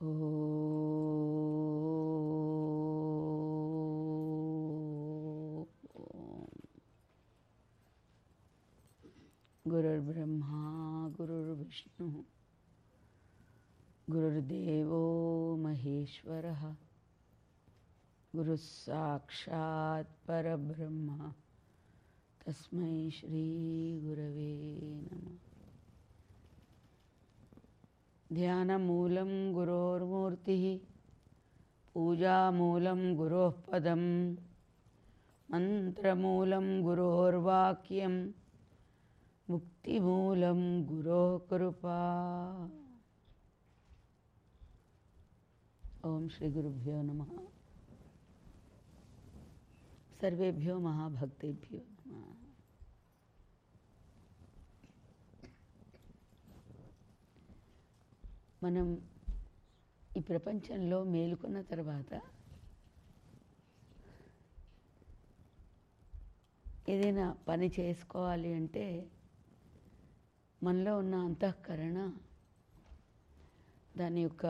गुरुर्ब्रह्मा गुरुर्विष्णुः गुरुर्देवो महेश्वरः गुरुः साक्षात् परब्रह्म तस्मै श्रीगुरवे नमः ध्यानमूलं गुरोर्मूर्तिः पूजामूलं गुरोः पदं मन्त्रमूलं गुरोर्वाक्यं मुक्तिमूलं गुरोः कृपा ఓం శ్రీ గురుభ్యో నమ సర్వేభ్యో మహాభక్తేభ్యో నమ మనం ఈ ప్రపంచంలో మేలుకున్న తర్వాత ఏదైనా పని చేసుకోవాలి అంటే మనలో ఉన్న అంతఃకరణ దాని యొక్క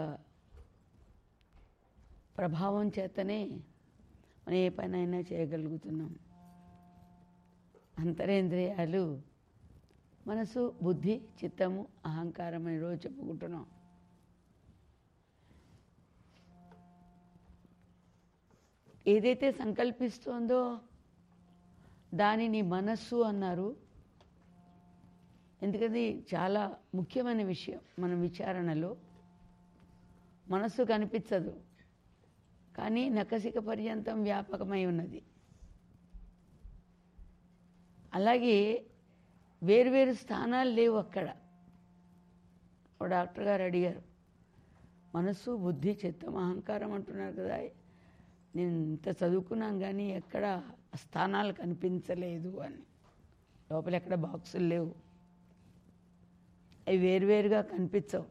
ప్రభావం చేతనే మనం ఏ పనైనా చేయగలుగుతున్నాం అంతరేంద్రియాలు మనసు బుద్ధి చిత్తము అహంకారం అని రోజు చెప్పుకుంటున్నాం ఏదైతే సంకల్పిస్తోందో దానిని మనస్సు అన్నారు ఎందుకని చాలా ముఖ్యమైన విషయం మన విచారణలో మనస్సు కనిపించదు కానీ నకసిక పర్యంతం వ్యాపకమై ఉన్నది అలాగే వేరువేరు స్థానాలు లేవు అక్కడ ఓ డాక్టర్ గారు అడిగారు మనస్సు బుద్ధి చిత్తం అహంకారం అంటున్నారు కదా నేను ఇంత చదువుకున్నాను కానీ ఎక్కడ స్థానాలు కనిపించలేదు అని లోపల ఎక్కడ బాక్సులు లేవు అవి వేరువేరుగా కనిపించవు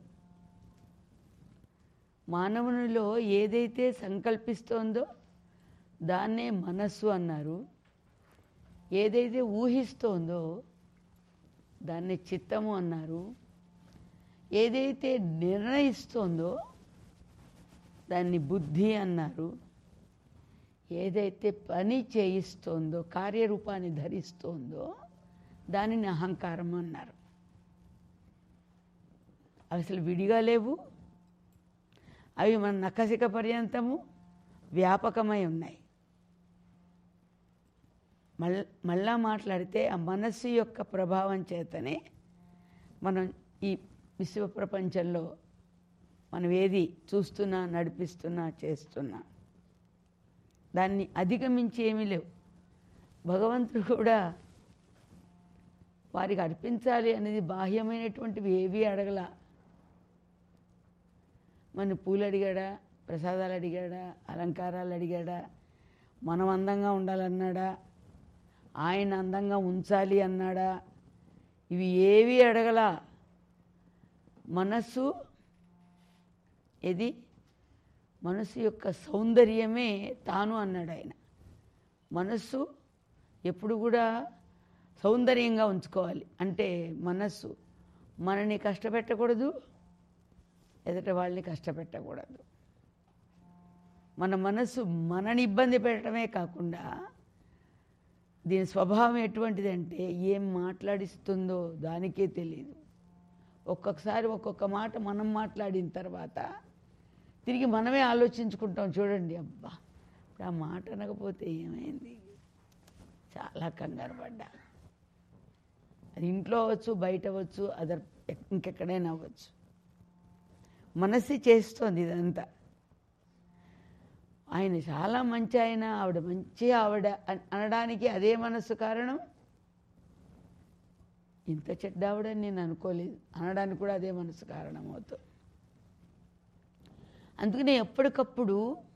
మానవునిలో ఏదైతే సంకల్పిస్తోందో దాన్నే మనస్సు అన్నారు ఏదైతే ఊహిస్తోందో దాన్ని చిత్తము అన్నారు ఏదైతే నిర్ణయిస్తోందో దాన్ని బుద్ధి అన్నారు ఏదైతే పని చేయిస్తోందో కార్యరూపాన్ని ధరిస్తోందో దానిని అహంకారం అన్నారు అసలు విడిగా లేవు అవి మన నకసిక పర్యంతము వ్యాపకమై ఉన్నాయి మళ్ళ మళ్ళా మాట్లాడితే ఆ మనస్సు యొక్క ప్రభావం చేతనే మనం ఈ విశ్వ ప్రపంచంలో మనం ఏది చూస్తున్నా నడిపిస్తున్నా చేస్తున్నా దాన్ని అధిగమించి ఏమీ లేవు భగవంతుడు కూడా వారికి అర్పించాలి అనేది బాహ్యమైనటువంటివి ఏవి అడగల మన పూలు అడిగాడా ప్రసాదాలు అడిగాడా అలంకారాలు అడిగాడా మనం అందంగా ఉండాలన్నాడా ఆయన అందంగా ఉంచాలి అన్నాడా ఇవి ఏవి అడగల మనస్సు ఇది మనసు యొక్క సౌందర్యమే తాను అన్నాడు ఆయన మనస్సు ఎప్పుడు కూడా సౌందర్యంగా ఉంచుకోవాలి అంటే మనస్సు మనని కష్టపెట్టకూడదు ఎదుట వాళ్ళని కష్టపెట్టకూడదు మన మనస్సు మనని ఇబ్బంది పెట్టడమే కాకుండా దీని స్వభావం ఎటువంటిదంటే ఏం మాట్లాడిస్తుందో దానికే తెలియదు ఒక్కొక్కసారి ఒక్కొక్క మాట మనం మాట్లాడిన తర్వాత తిరిగి మనమే ఆలోచించుకుంటాం చూడండి అబ్బా ఇప్పుడు ఆ మాట అనకపోతే ఏమైంది చాలా కంగారు పడ్డా అది ఇంట్లో అవ్వచ్చు బయట అవ్వచ్చు అదర్ ఇంకెక్కడైనా అవ్వచ్చు మనసి చేస్తోంది ఇదంతా ఆయన చాలా మంచి ఆయన ఆవిడ మంచి ఆవిడ అనడానికి అదే మనస్సు కారణం ఇంత చెడ్డ ఆవిడని నేను అనుకోలేదు అనడానికి కూడా అదే మనసు కారణం అవుతుంది అందుకనే ఎప్పటికప్పుడు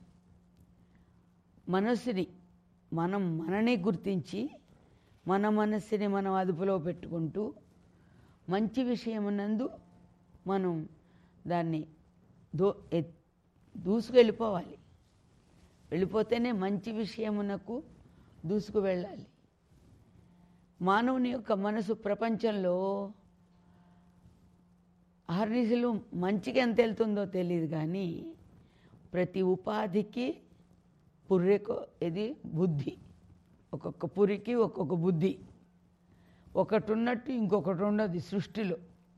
మనసుని మనం మననే గుర్తించి మన మనస్సుని మనం అదుపులో పెట్టుకుంటూ మంచి విషయమునందు మనం దాన్ని దో దూసుకు వెళ్ళిపోవాలి వెళ్ళిపోతేనే మంచి విషయమునకు దూసుకు వెళ్ళాలి మానవుని యొక్క మనసు ప్రపంచంలో ఆర్నిసలు మంచికి ఎంత వెళ్తుందో తెలియదు కానీ ప్రతి ఉపాధికి పుర్రెకు ఇది బుద్ధి ఒక్కొక్క పురికి ఒక్కొక్క బుద్ధి ఒకటి ఉన్నట్టు ఇంకొకటి ఉండదు ఈ సృష్టిలో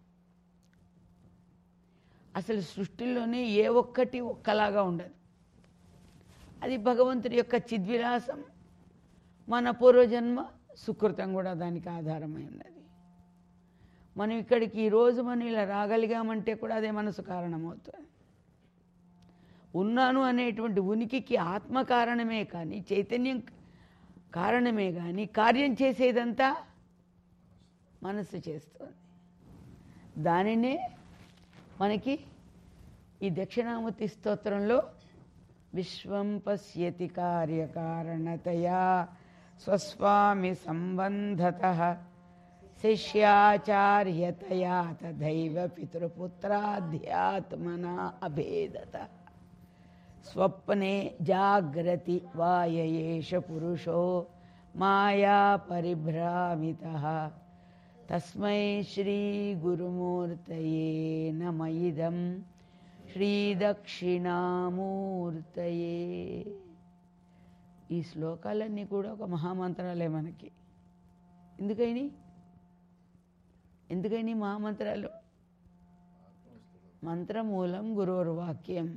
అసలు సృష్టిలోనే ఏ ఒక్కటి ఒక్కలాగా ఉండదు అది భగవంతుడి యొక్క చిద్విలాసం మన పూర్వజన్మ సుకృతం కూడా దానికి ఆధారమై ఉన్నది మనం ఇక్కడికి ఈరోజు మనం ఇలా రాగలిగామంటే కూడా అదే మనసు కారణమవుతుంది ఉన్నాను అనేటువంటి ఉనికికి ఆత్మ కారణమే కానీ చైతన్యం కారణమే కానీ కార్యం చేసేదంతా మనస్సు చేస్తుంది దానినే మనకి ఈ దక్షిణామూర్తి స్తోత్రంలో విశ్వం పశ్యతి కార్యకారణతయా స్వస్వామి సంబంధత శిష్యాచార్యతయా తథైవ పితృపుత్రాధ్యాత్మనా అభేదత స్వప్నే జాగ్రతి వాయయేష పురుషో మాయా పరిభ్రామిత తస్మై శ్రీ గురుమూర్తయే నమ ఇదం శ్రీ దక్షిణామూర్తయే ఈ శ్లోకాలన్నీ కూడా ఒక మహామంత్రాలే మనకి ఎందుకని ఎందుకని మహామంత్రాలు మంత్రమూలం గురోర్వాక్యం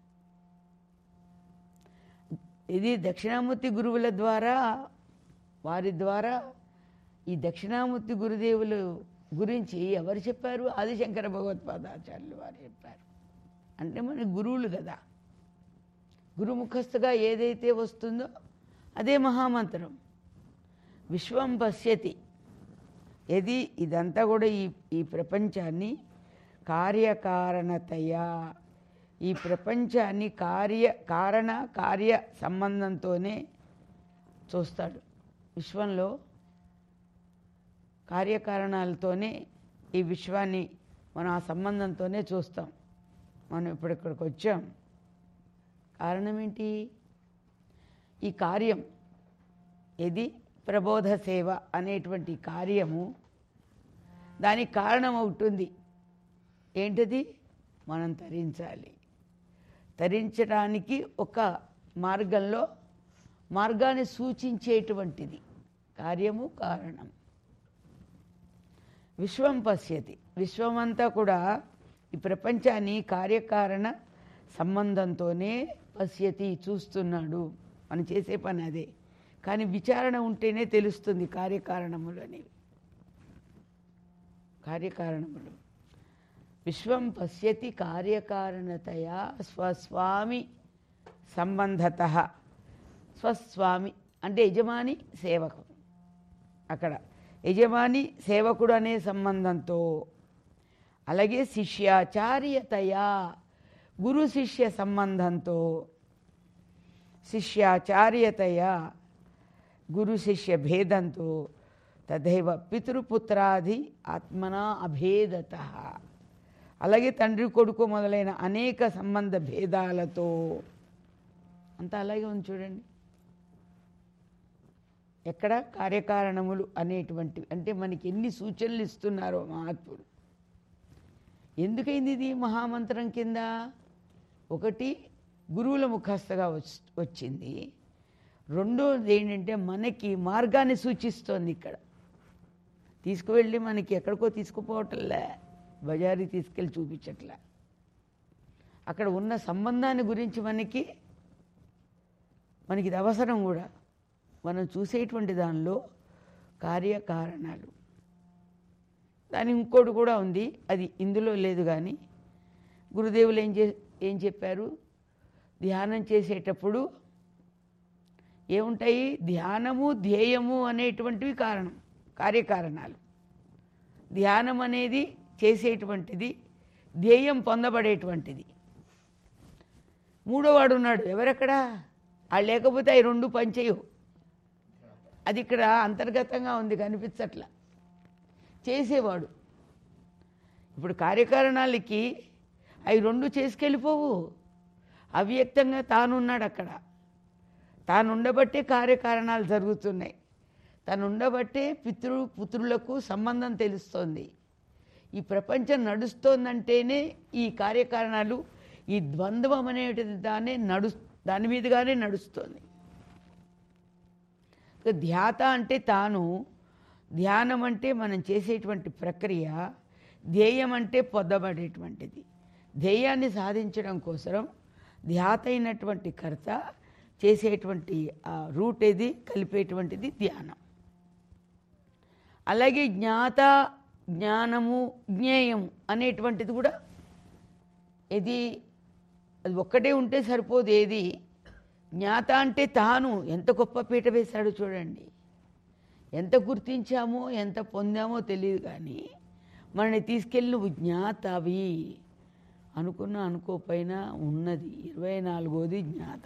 ఇది దక్షిణామూర్తి గురువుల ద్వారా వారి ద్వారా ఈ దక్షిణామూర్తి గురుదేవులు గురించి ఎవరు చెప్పారు ఆదిశంకర భగవత్పాదాచార్యులు వారు చెప్పారు అంటే మన గురువులు కదా గురుముఖస్థుగా ఏదైతే వస్తుందో అదే మహామంత్రం విశ్వం పశ్యతి ఇది ఇదంతా కూడా ఈ ఈ ప్రపంచాన్ని కార్యకారణతయా ఈ ప్రపంచాన్ని కార్య కారణ కార్య సంబంధంతోనే చూస్తాడు విశ్వంలో కార్యకారణాలతోనే ఈ విశ్వాన్ని మనం ఆ సంబంధంతోనే చూస్తాం మనం ఇప్పుడు ఇక్కడికి వచ్చాం కారణం ఏంటి ఈ కార్యం ఇది ప్రబోధ సేవ అనేటువంటి కార్యము దానికి కారణం అవుతుంది ఏంటిది మనం తరించాలి తరించడానికి ఒక మార్గంలో మార్గాన్ని సూచించేటువంటిది కార్యము కారణం విశ్వం పశ్యతి విశ్వమంతా కూడా ఈ ప్రపంచాన్ని కార్యకారణ సంబంధంతోనే పశ్యతి చూస్తున్నాడు మనం చేసే పని అదే కానీ విచారణ ఉంటేనే తెలుస్తుంది కార్యకారణములు అనేవి కార్యకారణములు విశ్వం పశ్యతి కార్యకారణతయా స్వస్వామి సంబంధత స్వస్వామి అంటే యజమాని సేవకు అక్కడ యజమాని సేవకుడు అనే సంబంధంతో అలాగే శిష్యాచార్యతయా గురు శిష్య సంబంధంతో శిష్యాచార్యతయా గురు శిష్య భేదంతో తదైవ పితృపుత్రాది ఆత్మనా అభేదత అలాగే తండ్రి కొడుకు మొదలైన అనేక సంబంధ భేదాలతో అంతా అలాగే ఉంది చూడండి ఎక్కడ కార్యకారణములు అనేటువంటివి అంటే మనకి ఎన్ని సూచనలు ఇస్తున్నారో మహాత్ములు ఎందుకైంది ఇది మహామంత్రం కింద ఒకటి గురువుల ముఖస్థగా వచ్- వచ్చింది రెండోది ఏంటంటే మనకి మార్గాన్ని సూచిస్తోంది ఇక్కడ తీసుకువెళ్ళి మనకి ఎక్కడికో తీసుకుపోవటంలే బజారీ తీసుకెళ్ళి చూపించట్లే అక్కడ ఉన్న సంబంధాన్ని గురించి మనకి మనకి ఇది అవసరం కూడా మనం చూసేటువంటి దానిలో కార్యకారణాలు దాని ఇంకోటి కూడా ఉంది అది ఇందులో లేదు కానీ గురుదేవులు ఏం చే ఏం చెప్పారు ధ్యానం చేసేటప్పుడు ఏముంటాయి ధ్యానము ధ్యేయము అనేటువంటివి కారణం కార్యకారణాలు ధ్యానం అనేది చేసేటువంటిది ధ్యేయం పొందబడేటువంటిది మూడోవాడు ఉన్నాడు ఎవరెక్కడా ఆ లేకపోతే అవి రెండు పనిచేయవు అది ఇక్కడ అంతర్గతంగా ఉంది కనిపించట్లా చేసేవాడు ఇప్పుడు కార్యకారణాలకి అవి రెండు చేసుకెళ్ళిపోవు అవ్యక్తంగా తానున్నాడు అక్కడ తాను ఉండబట్టే కార్యకారణాలు జరుగుతున్నాయి తను ఉండబట్టే పితృ పుత్రులకు సంబంధం తెలుస్తోంది ఈ ప్రపంచం నడుస్తోందంటేనే ఈ కార్యకారణాలు ఈ ద్వంద్వం అనేటిది దానే నడు దాని మీదుగానే నడుస్తోంది ఇక ధ్యాత అంటే తాను ధ్యానం అంటే మనం చేసేటువంటి ప్రక్రియ ధ్యేయం అంటే పొందబడేటువంటిది ధ్యేయాన్ని సాధించడం కోసం ధ్యాత అయినటువంటి కర్త చేసేటువంటి ఆ రూట్ ఏది కలిపేటువంటిది ధ్యానం అలాగే జ్ఞాత జ్ఞానము జ్ఞేయము అనేటువంటిది కూడా ఇది అది ఒక్కటే ఉంటే సరిపోదు ఏది జ్ఞాత అంటే తాను ఎంత గొప్ప పీట వేశాడో చూడండి ఎంత గుర్తించామో ఎంత పొందామో తెలియదు కానీ మనని తీసుకెళ్ళి నువ్వు జ్ఞాతవి అనుకున్నా అనుకోపోయినా ఉన్నది ఇరవై నాలుగోది జ్ఞాత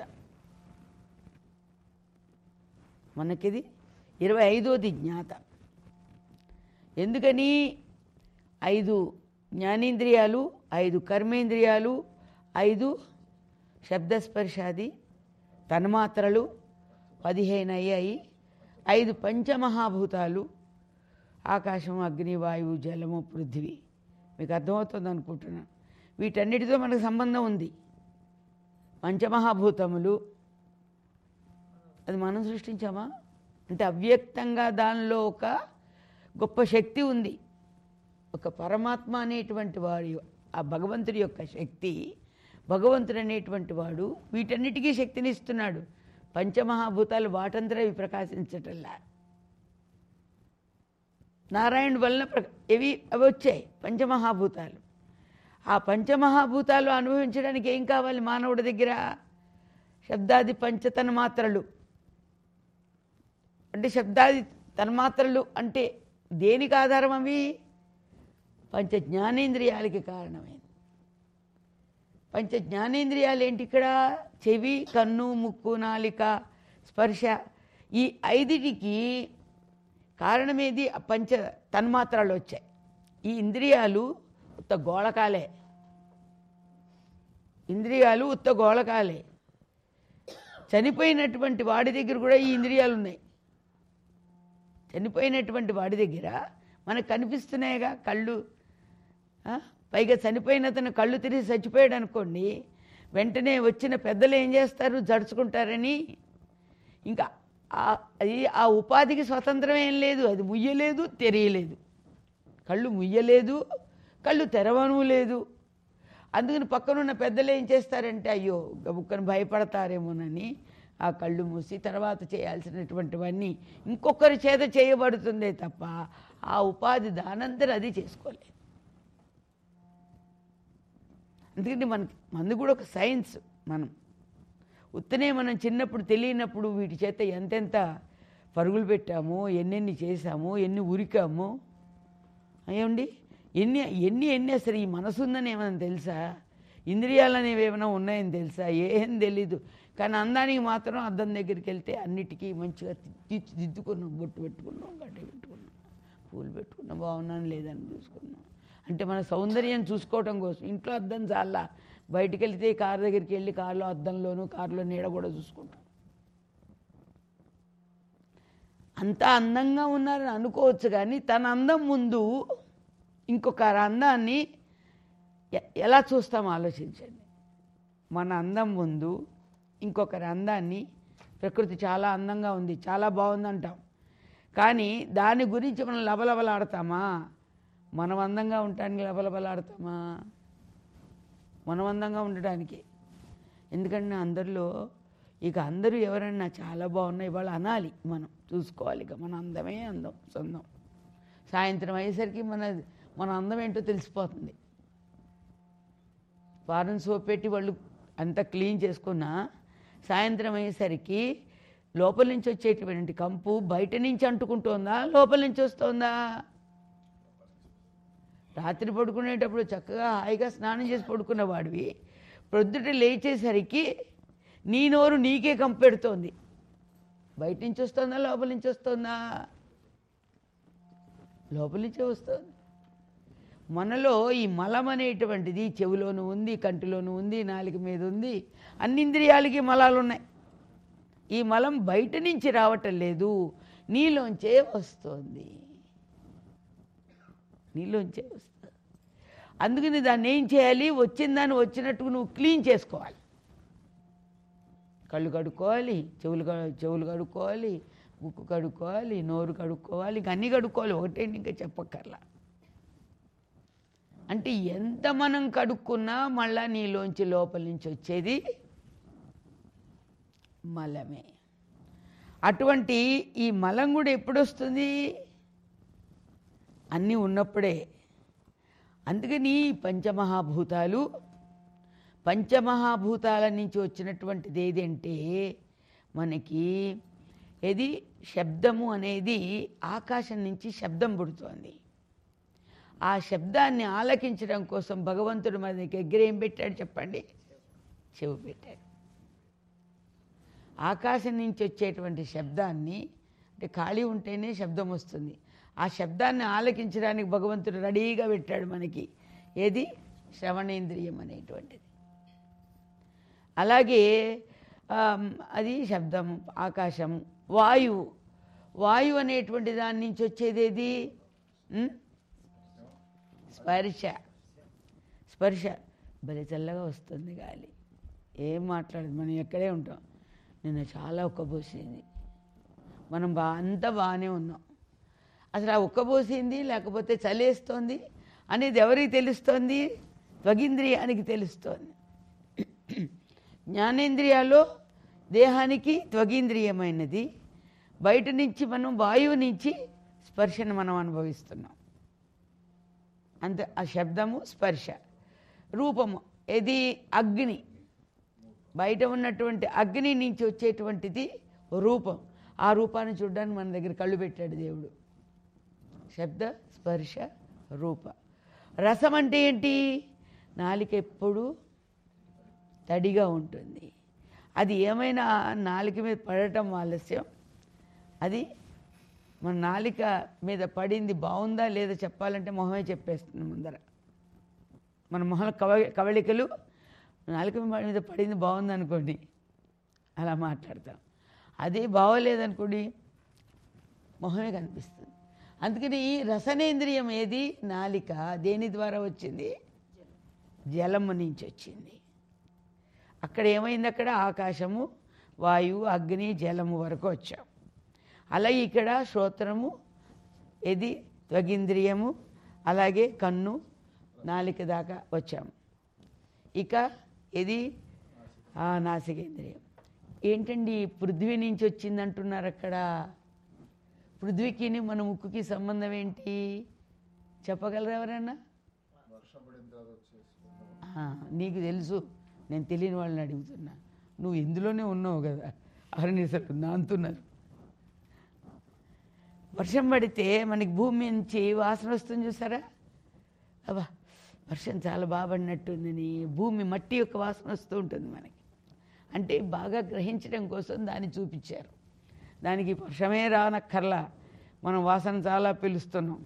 మనకిది ఇరవై ఐదోది జ్ఞాత ఎందుకని ఐదు జ్ఞానేంద్రియాలు ఐదు కర్మేంద్రియాలు ఐదు శబ్దస్పర్శాది తన్మాత్రలు పదిహేను అయ్యాయి ఐదు పంచమహాభూతాలు ఆకాశం అగ్ని వాయువు జలము పృథ్వీ మీకు అర్థమవుతుంది అనుకుంటున్నాను వీటన్నిటితో మనకు సంబంధం ఉంది పంచమహాభూతములు అది మనం సృష్టించామా అంటే అవ్యక్తంగా దానిలో ఒక గొప్ప శక్తి ఉంది ఒక పరమాత్మ అనేటువంటి వాడి ఆ భగవంతుడి యొక్క శక్తి భగవంతుడు అనేటువంటి వాడు వీటన్నిటికీ శక్తిని ఇస్తున్నాడు పంచమహాభూతాలు వాటంతరే అవి ప్రకాశించటల్లా నారాయణ వలన ప్ర ఇవి అవి వచ్చాయి పంచమహాభూతాలు ఆ పంచమహాభూతాలు అనుభవించడానికి ఏం కావాలి మానవుడి దగ్గర శబ్దాది పంచతన మాత్రలు అంటే శబ్దాది తన్మాత్రలు అంటే దేనికి ఆధారం అవి పంచ జ్ఞానేంద్రియాలకి కారణమైంది పంచ జ్ఞానేంద్రియాలు ఏంటి ఇక్కడ చెవి కన్ను ముక్కు నాలిక స్పర్శ ఈ ఐదిటికి కారణమేది ఆ పంచ తన్మాత్రాలు వచ్చాయి ఈ ఇంద్రియాలు ఉత్త గోళకాలే ఇంద్రియాలు ఉత్త గోళకాలే చనిపోయినటువంటి వాడి దగ్గర కూడా ఈ ఇంద్రియాలు ఉన్నాయి చనిపోయినటువంటి వాడి దగ్గర మనకు కనిపిస్తున్నాయిగా కళ్ళు ఆ? పైగా చనిపోయిన అతను కళ్ళు తిరిగి చచ్చిపోయాడు అనుకోండి వెంటనే వచ్చిన పెద్దలు ఏం చేస్తారు జడుచుకుంటారని ఇంకా ఆ- అది ఆ ఉపాధికి స్వతంత్రం ఏం లేదు అది ముయ్యలేదు తెరియలేదు కళ్ళు ముయ్యలేదు కళ్ళు తెరవను లేదు అందుకని పక్కనున్న పెద్దలు ఏం చేస్తారంటే అయ్యో గబుక్కని భయపడతారేమోనని ఆ కళ్ళు మూసి తర్వాత చేయాల్సినటువంటివన్నీ ఇంకొకరి చేత చేయబడుతుందే తప్ప ఆ ఉపాధి దానంతరం అది చేసుకోలేదు అందుకని మనకి మంది కూడా ఒక సైన్స్ మనం ఉత్తనే మనం చిన్నప్పుడు తెలియనప్పుడు వీటి చేత ఎంతెంత పరుగులు పెట్టామో ఎన్నెన్ని చేశామో ఎన్ని ఉరికామో ఏమండి ఎన్ని ఎన్ని ఎన్ని అసలు ఈ మనసు ఉందని ఏమైనా తెలుసా ఇంద్రియాలు అనేవి ఏమైనా ఉన్నాయని తెలుసా ఏం తెలీదు కానీ అందానికి మాత్రం అద్దం దగ్గరికి వెళ్తే అన్నిటికీ మంచిగా తీర్చిదిద్దుకున్నాం బొట్టు పెట్టుకున్నాం గడ్డి పెట్టుకున్నాం పూలు పెట్టుకున్నాం బాగున్నాను లేదని చూసుకున్నాం అంటే మన సౌందర్యం చూసుకోవటం కోసం ఇంట్లో అద్దం చాలా బయటికి వెళ్తే కారు దగ్గరికి వెళ్ళి కారులో అద్దంలోనూ కారులో నీడ కూడా చూసుకుంటాం అంత అందంగా ఉన్నారని అనుకోవచ్చు కానీ తన అందం ముందు ఇంకొకరి అందాన్ని ఎ- ఎలా చూస్తామో ఆలోచించండి మన అందం ముందు ఇంకొకరి అందాన్ని ప్రకృతి చాలా అందంగా ఉంది చాలా బాగుంది అంటాం కానీ దాని గురించి మనం లబలబలాడతామా మనం అందంగా ఉండటానికి లబలబలాడతామా మనం అందంగా ఉండడానికి ఎందుకంటే అందరిలో ఇక అందరూ ఎవరైనా చాలా బాగున్నాయి వాళ్ళు అనాలి మనం చూసుకోవాలి ఇక మన అందమే అందం సొందం సాయంత్రం అయ్యేసరికి మన మన అందం ఏంటో తెలిసిపోతుంది ఫారెన్ సోప్ పెట్టి వాళ్ళు అంతా క్లీన్ చేసుకున్నా సాయంత్రం అయ్యేసరికి లోపల నుంచి వచ్చేటువంటి కంపు బయట నుంచి అంటుకుంటోందా లోపల నుంచి వస్తోందా రాత్రి పడుకునేటప్పుడు చక్కగా హాయిగా స్నానం చేసి పడుకున్న వాడివి ప్రొద్దుట లేచేసరికి నీ నోరు నీకే కంపెడుతోంది బయట నుంచి వస్తుందా లోపల నుంచి వస్తుందా లోపల నుంచే వస్తుంది మనలో ఈ మలం అనేటువంటిది చెవిలోనూ ఉంది కంటిలోనూ ఉంది నాలుక మీద ఉంది అన్ని ఇంద్రియాలకి మలాలు ఉన్నాయి ఈ మలం బయట నుంచి రావటం లేదు నీలోంచే వస్తుంది నీలోంచే వస్తుంది అందుకని దాన్ని ఏం చేయాలి వచ్చిన దాన్ని వచ్చినట్టు నువ్వు క్లీన్ చేసుకోవాలి కళ్ళు కడుక్కోవాలి చెవులు కడు- చెవులు కడుక్కోవాలి ముక్కు కడుక్కోవాలి నోరు కడుక్కోవాలి ఇంక అన్నీ కడుక్కోవాలి ఒకటే ఇంకా చెప్పక్కర్లా అంటే ఎంత మనం కడుక్కున్నా మళ్ళా నీలోంచి లోపల నుంచి వచ్చేది మలమే అటువంటి ఈ మలం కూడా ఎప్పుడు వస్తుంది అన్నీ ఉన్నప్పుడే అందుకని ఈ పంచమహాభూతాలు పంచమహాభూతాల నుంచి వచ్చినటువంటిది ఏదంటే మనకి ఏది శబ్దము అనేది ఆకాశం నుంచి శబ్దం పుడుతోంది ఆ శబ్దాన్ని ఆలకించడం కోసం భగవంతుడు మన దగ్గర ఏం పెట్టాడు చెప్పండి చెవి పెట్టాడు ఆకాశం నుంచి వచ్చేటువంటి శబ్దాన్ని అంటే ఖాళీ ఉంటేనే శబ్దం వస్తుంది ఆ శబ్దాన్ని ఆలకించడానికి భగవంతుడు రెడీగా పెట్టాడు మనకి ఏది శ్రవణేంద్రియం అనేటువంటిది అలాగే ఆమ్, అది శబ్దం ఆకాశం వాయువు వాయువు అనేటువంటి దాని నుంచి వచ్చేది ఏది ఉం? స్పర్శ స్పర్శ భలే చల్లగా వస్తుంది గాలి ఏం మాట్లాడదు మనం ఎక్కడే ఉంటాం నిన్న చాలా ఉక్కబోసింది మనం బా అంతా బాగానే ఉన్నాం అసలు ఆ ఉక్కబోసింది లేకపోతే చలేస్తోంది అనేది ఎవరికి తెలుస్తోంది త్వగింద్రియానికి తెలుస్తోంది జ్ఞానేంద్రియాలో దేహానికి త్వగింద్రియమైనది బయట నుంచి మనం వాయువు నుంచి స్పర్శను మనం అనుభవిస్తున్నాం అంతే ఆ శబ్దము స్పర్శ రూపము ఇది అగ్ని బయట ఉన్నటువంటి అగ్ని నుంచి వచ్చేటువంటిది రూపం ఆ రూపాన్ని చూడడానికి మన దగ్గర కళ్ళు పెట్టాడు దేవుడు శబ్ద స్పర్శ రూప రసం అంటే ఏంటి నాలిక ఎప్పుడు తడిగా ఉంటుంది అది ఏమైనా నాలిక మీద పడటం ఆలస్యం అది మన నాలిక మీద పడింది బాగుందా లేదా చెప్పాలంటే మొహమే చెప్పేస్తుంది ముందర మన మొహం కవ కవళికలు నాలుక మీద పడింది బాగుంది అనుకోండి అలా మాట్లాడతాం అదే బాగోలేదనుకోండి మొహమే కనిపిస్తుంది అందుకని ఈ రసనేంద్రియం ఏది నాలిక దేని ద్వారా వచ్చింది జలము నుంచి వచ్చింది అక్కడ ఏమైంది అక్కడ ఆకాశము వాయువు అగ్ని జలము వరకు వచ్చాం అలాగే ఇక్కడ శ్రోత్రము ఇది త్వగింద్రియము అలాగే కన్ను నాలిక దాకా వచ్చాము ఇక ఇది ఆ నాసికేంద్రియం ఏంటండి పృథ్వీ నుంచి వచ్చింది అంటున్నారు అక్కడ పృథ్వీకి మన ముక్కుకి సంబంధం ఏంటి చెప్పగలరా ఎవరైనా ఆ, నీకు తెలుసు నేను తెలియని వాళ్ళని అడుగుతున్నా నువ్వు ఇందులోనే ఉన్నావు కదా అరణ్యసలు నాంతున్నారు వర్షం పడితే మనకి భూమి నుంచి వాసన వస్తుంది చూసారా అబ్బా వర్షం చాలా బాగా పడినట్టుందని భూమి మట్టి యొక్క వాసన వస్తూ ఉంటుంది మనకి అంటే బాగా గ్రహించడం కోసం దాన్ని చూపించారు దానికి వర్షమే రానక్కర్లా మనం వాసన చాలా పిలుస్తున్నాం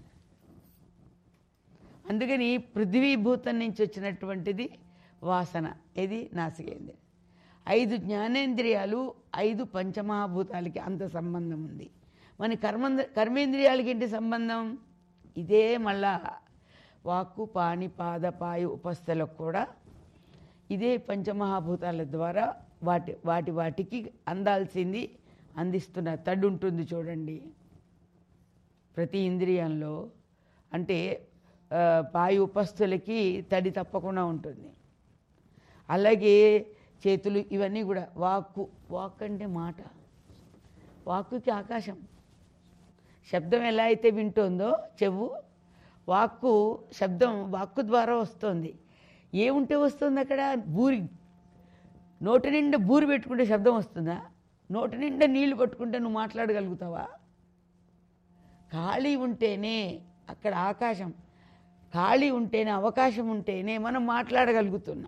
అందుకని పృథ్వీభూతం నుంచి వచ్చినటువంటిది వాసన ఇది నాసికేంద్రియం ఐదు జ్ఞానేంద్రియాలు ఐదు పంచమహాభూతాలకి అంత సంబంధం ఉంది మన కర్మ కర్మేంద్రియాలకి ఏంటి సంబంధం ఇదే మళ్ళా వాక్కు పాణి పాద పాయు ఉపస్థలకు కూడా ఇదే పంచమహాభూతాల ద్వారా వాటి వాటి వాటికి అందాల్సింది అందిస్తున్న తడి ఉంటుంది చూడండి ప్రతి ఇంద్రియంలో అంటే ఆ, పాయు ఉపస్థులకి తడి తప్పకుండా ఉంటుంది అలాగే చేతులు ఇవన్నీ కూడా వాక్కు వాక్ అంటే మాట వాక్కుకి ఆకాశం శబ్దం ఎలా అయితే వింటుందో చెవు వాక్కు శబ్దం వాక్కు ద్వారా వస్తుంది ఏముంటే వస్తుంది అక్కడ బూరి నోటి నిండా బూరి పెట్టుకుంటే శబ్దం వస్తుందా నోటి నిండా నీళ్లు పట్టుకుంటే నువ్వు మాట్లాడగలుగుతావా ఖాళీ ఉంటేనే అక్కడ ఆకాశం ఖాళీ ఉంటేనే అవకాశం ఉంటేనే మనం మాట్లాడగలుగుతున్నాం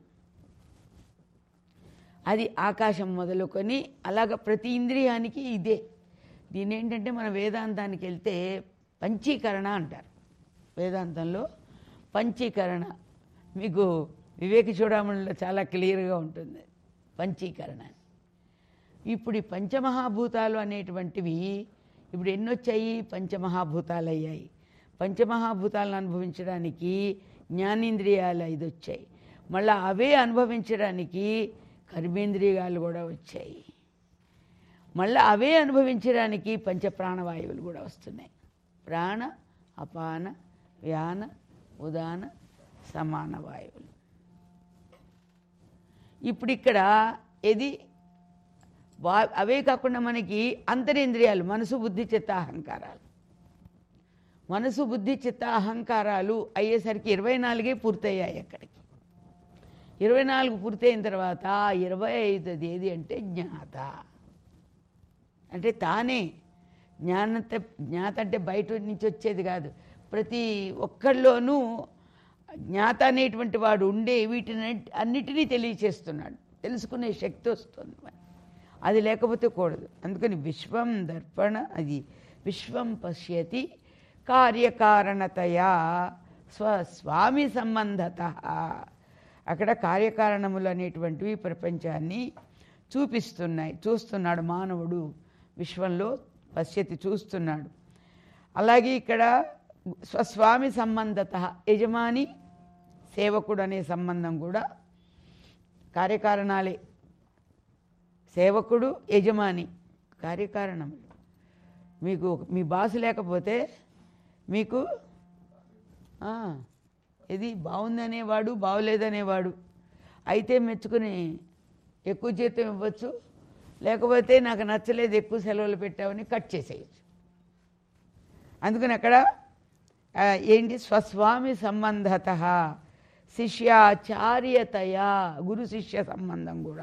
అది ఆకాశం మొదలుకొని అలాగ ప్రతి ఇంద్రియానికి ఇదే దీని ఏంటంటే మన వేదాంతానికి వెళ్తే పంచీకరణ అంటారు వేదాంతంలో పంచీకరణ మీకు వివేక చూడమణిలో చాలా క్లియర్గా ఉంటుంది పంచీకరణ అని. ఇప్పుడు ఈ పంచమహాభూతాలు అనేటువంటివి ఇప్పుడు ఎన్నొచ్చాయి పంచమహాభూతాలు అయ్యాయి పంచమహాభూతాలను అనుభవించడానికి జ్ఞానేంద్రియాలు ఐదు వచ్చాయి మళ్ళీ అవే అనుభవించడానికి కర్మేంద్రియాలు కూడా వచ్చాయి మళ్ళీ అవే అనుభవించడానికి పంచప్రాణవాయువులు కూడా వస్తున్నాయి ప్రాణ అపాన వ్యాన ఉదాన సమాన వాయువులు ఇప్పుడు ఇక్కడ ఇది వా అవే కాకుండా మనకి అంతరేంద్రియాలు మనసు బుద్ధి చిత్త అహంకారాలు మనసు బుద్ధి చిత్త అహంకారాలు అయ్యేసరికి ఇరవై నాలుగే పూర్తయ్యాయి అక్కడికి ఇరవై నాలుగు పూర్తయిన తర్వాత ఇరవై ఐదుది ఏది అంటే జ్ఞాత అంటే తానే జ్ఞానత జ్ఞాత అంటే బయట నుంచి వచ్చేది కాదు ప్రతి ఒక్కళ్ళలోనూ జ్ఞాత అనేటువంటి వాడు ఉండే వీటిని అన్నిటినీ తెలియచేస్తున్నాడు తెలుసుకునే శక్తి వస్తుంది మరి అది లేకపోతే కూడదు అందుకని విశ్వం దర్పణ అది విశ్వం పశ్యతి కార్యకారణతయా స్వ స్వామి సంబంధత అక్కడ కార్యకారణములు అనేటువంటివి ప్రపంచాన్ని చూపిస్తున్నాయి చూస్తున్నాడు మానవుడు విశ్వంలో పశ్యతి చూస్తున్నాడు అలాగే ఇక్కడ స్వస్వామి సంబంధత యజమాని సేవకుడు అనే సంబంధం కూడా కార్యకారణాలే సేవకుడు యజమాని కార్యకారణములు మీకు మీ బాసు లేకపోతే మీకు ఆ, ఇది బాగుందనేవాడు బాగోలేదనేవాడు అయితే మెచ్చుకుని ఎక్కువ జీతం ఇవ్వచ్చు లేకపోతే నాకు నచ్చలేదు ఎక్కువ సెలవులు పెట్టావని కట్ చేసేయచ్చు అందుకని అక్కడ ఆ, ఏంటి స్వస్వామి సంబంధత శిష్యాచార్యతయా గురు శిష్య సంబంధం కూడా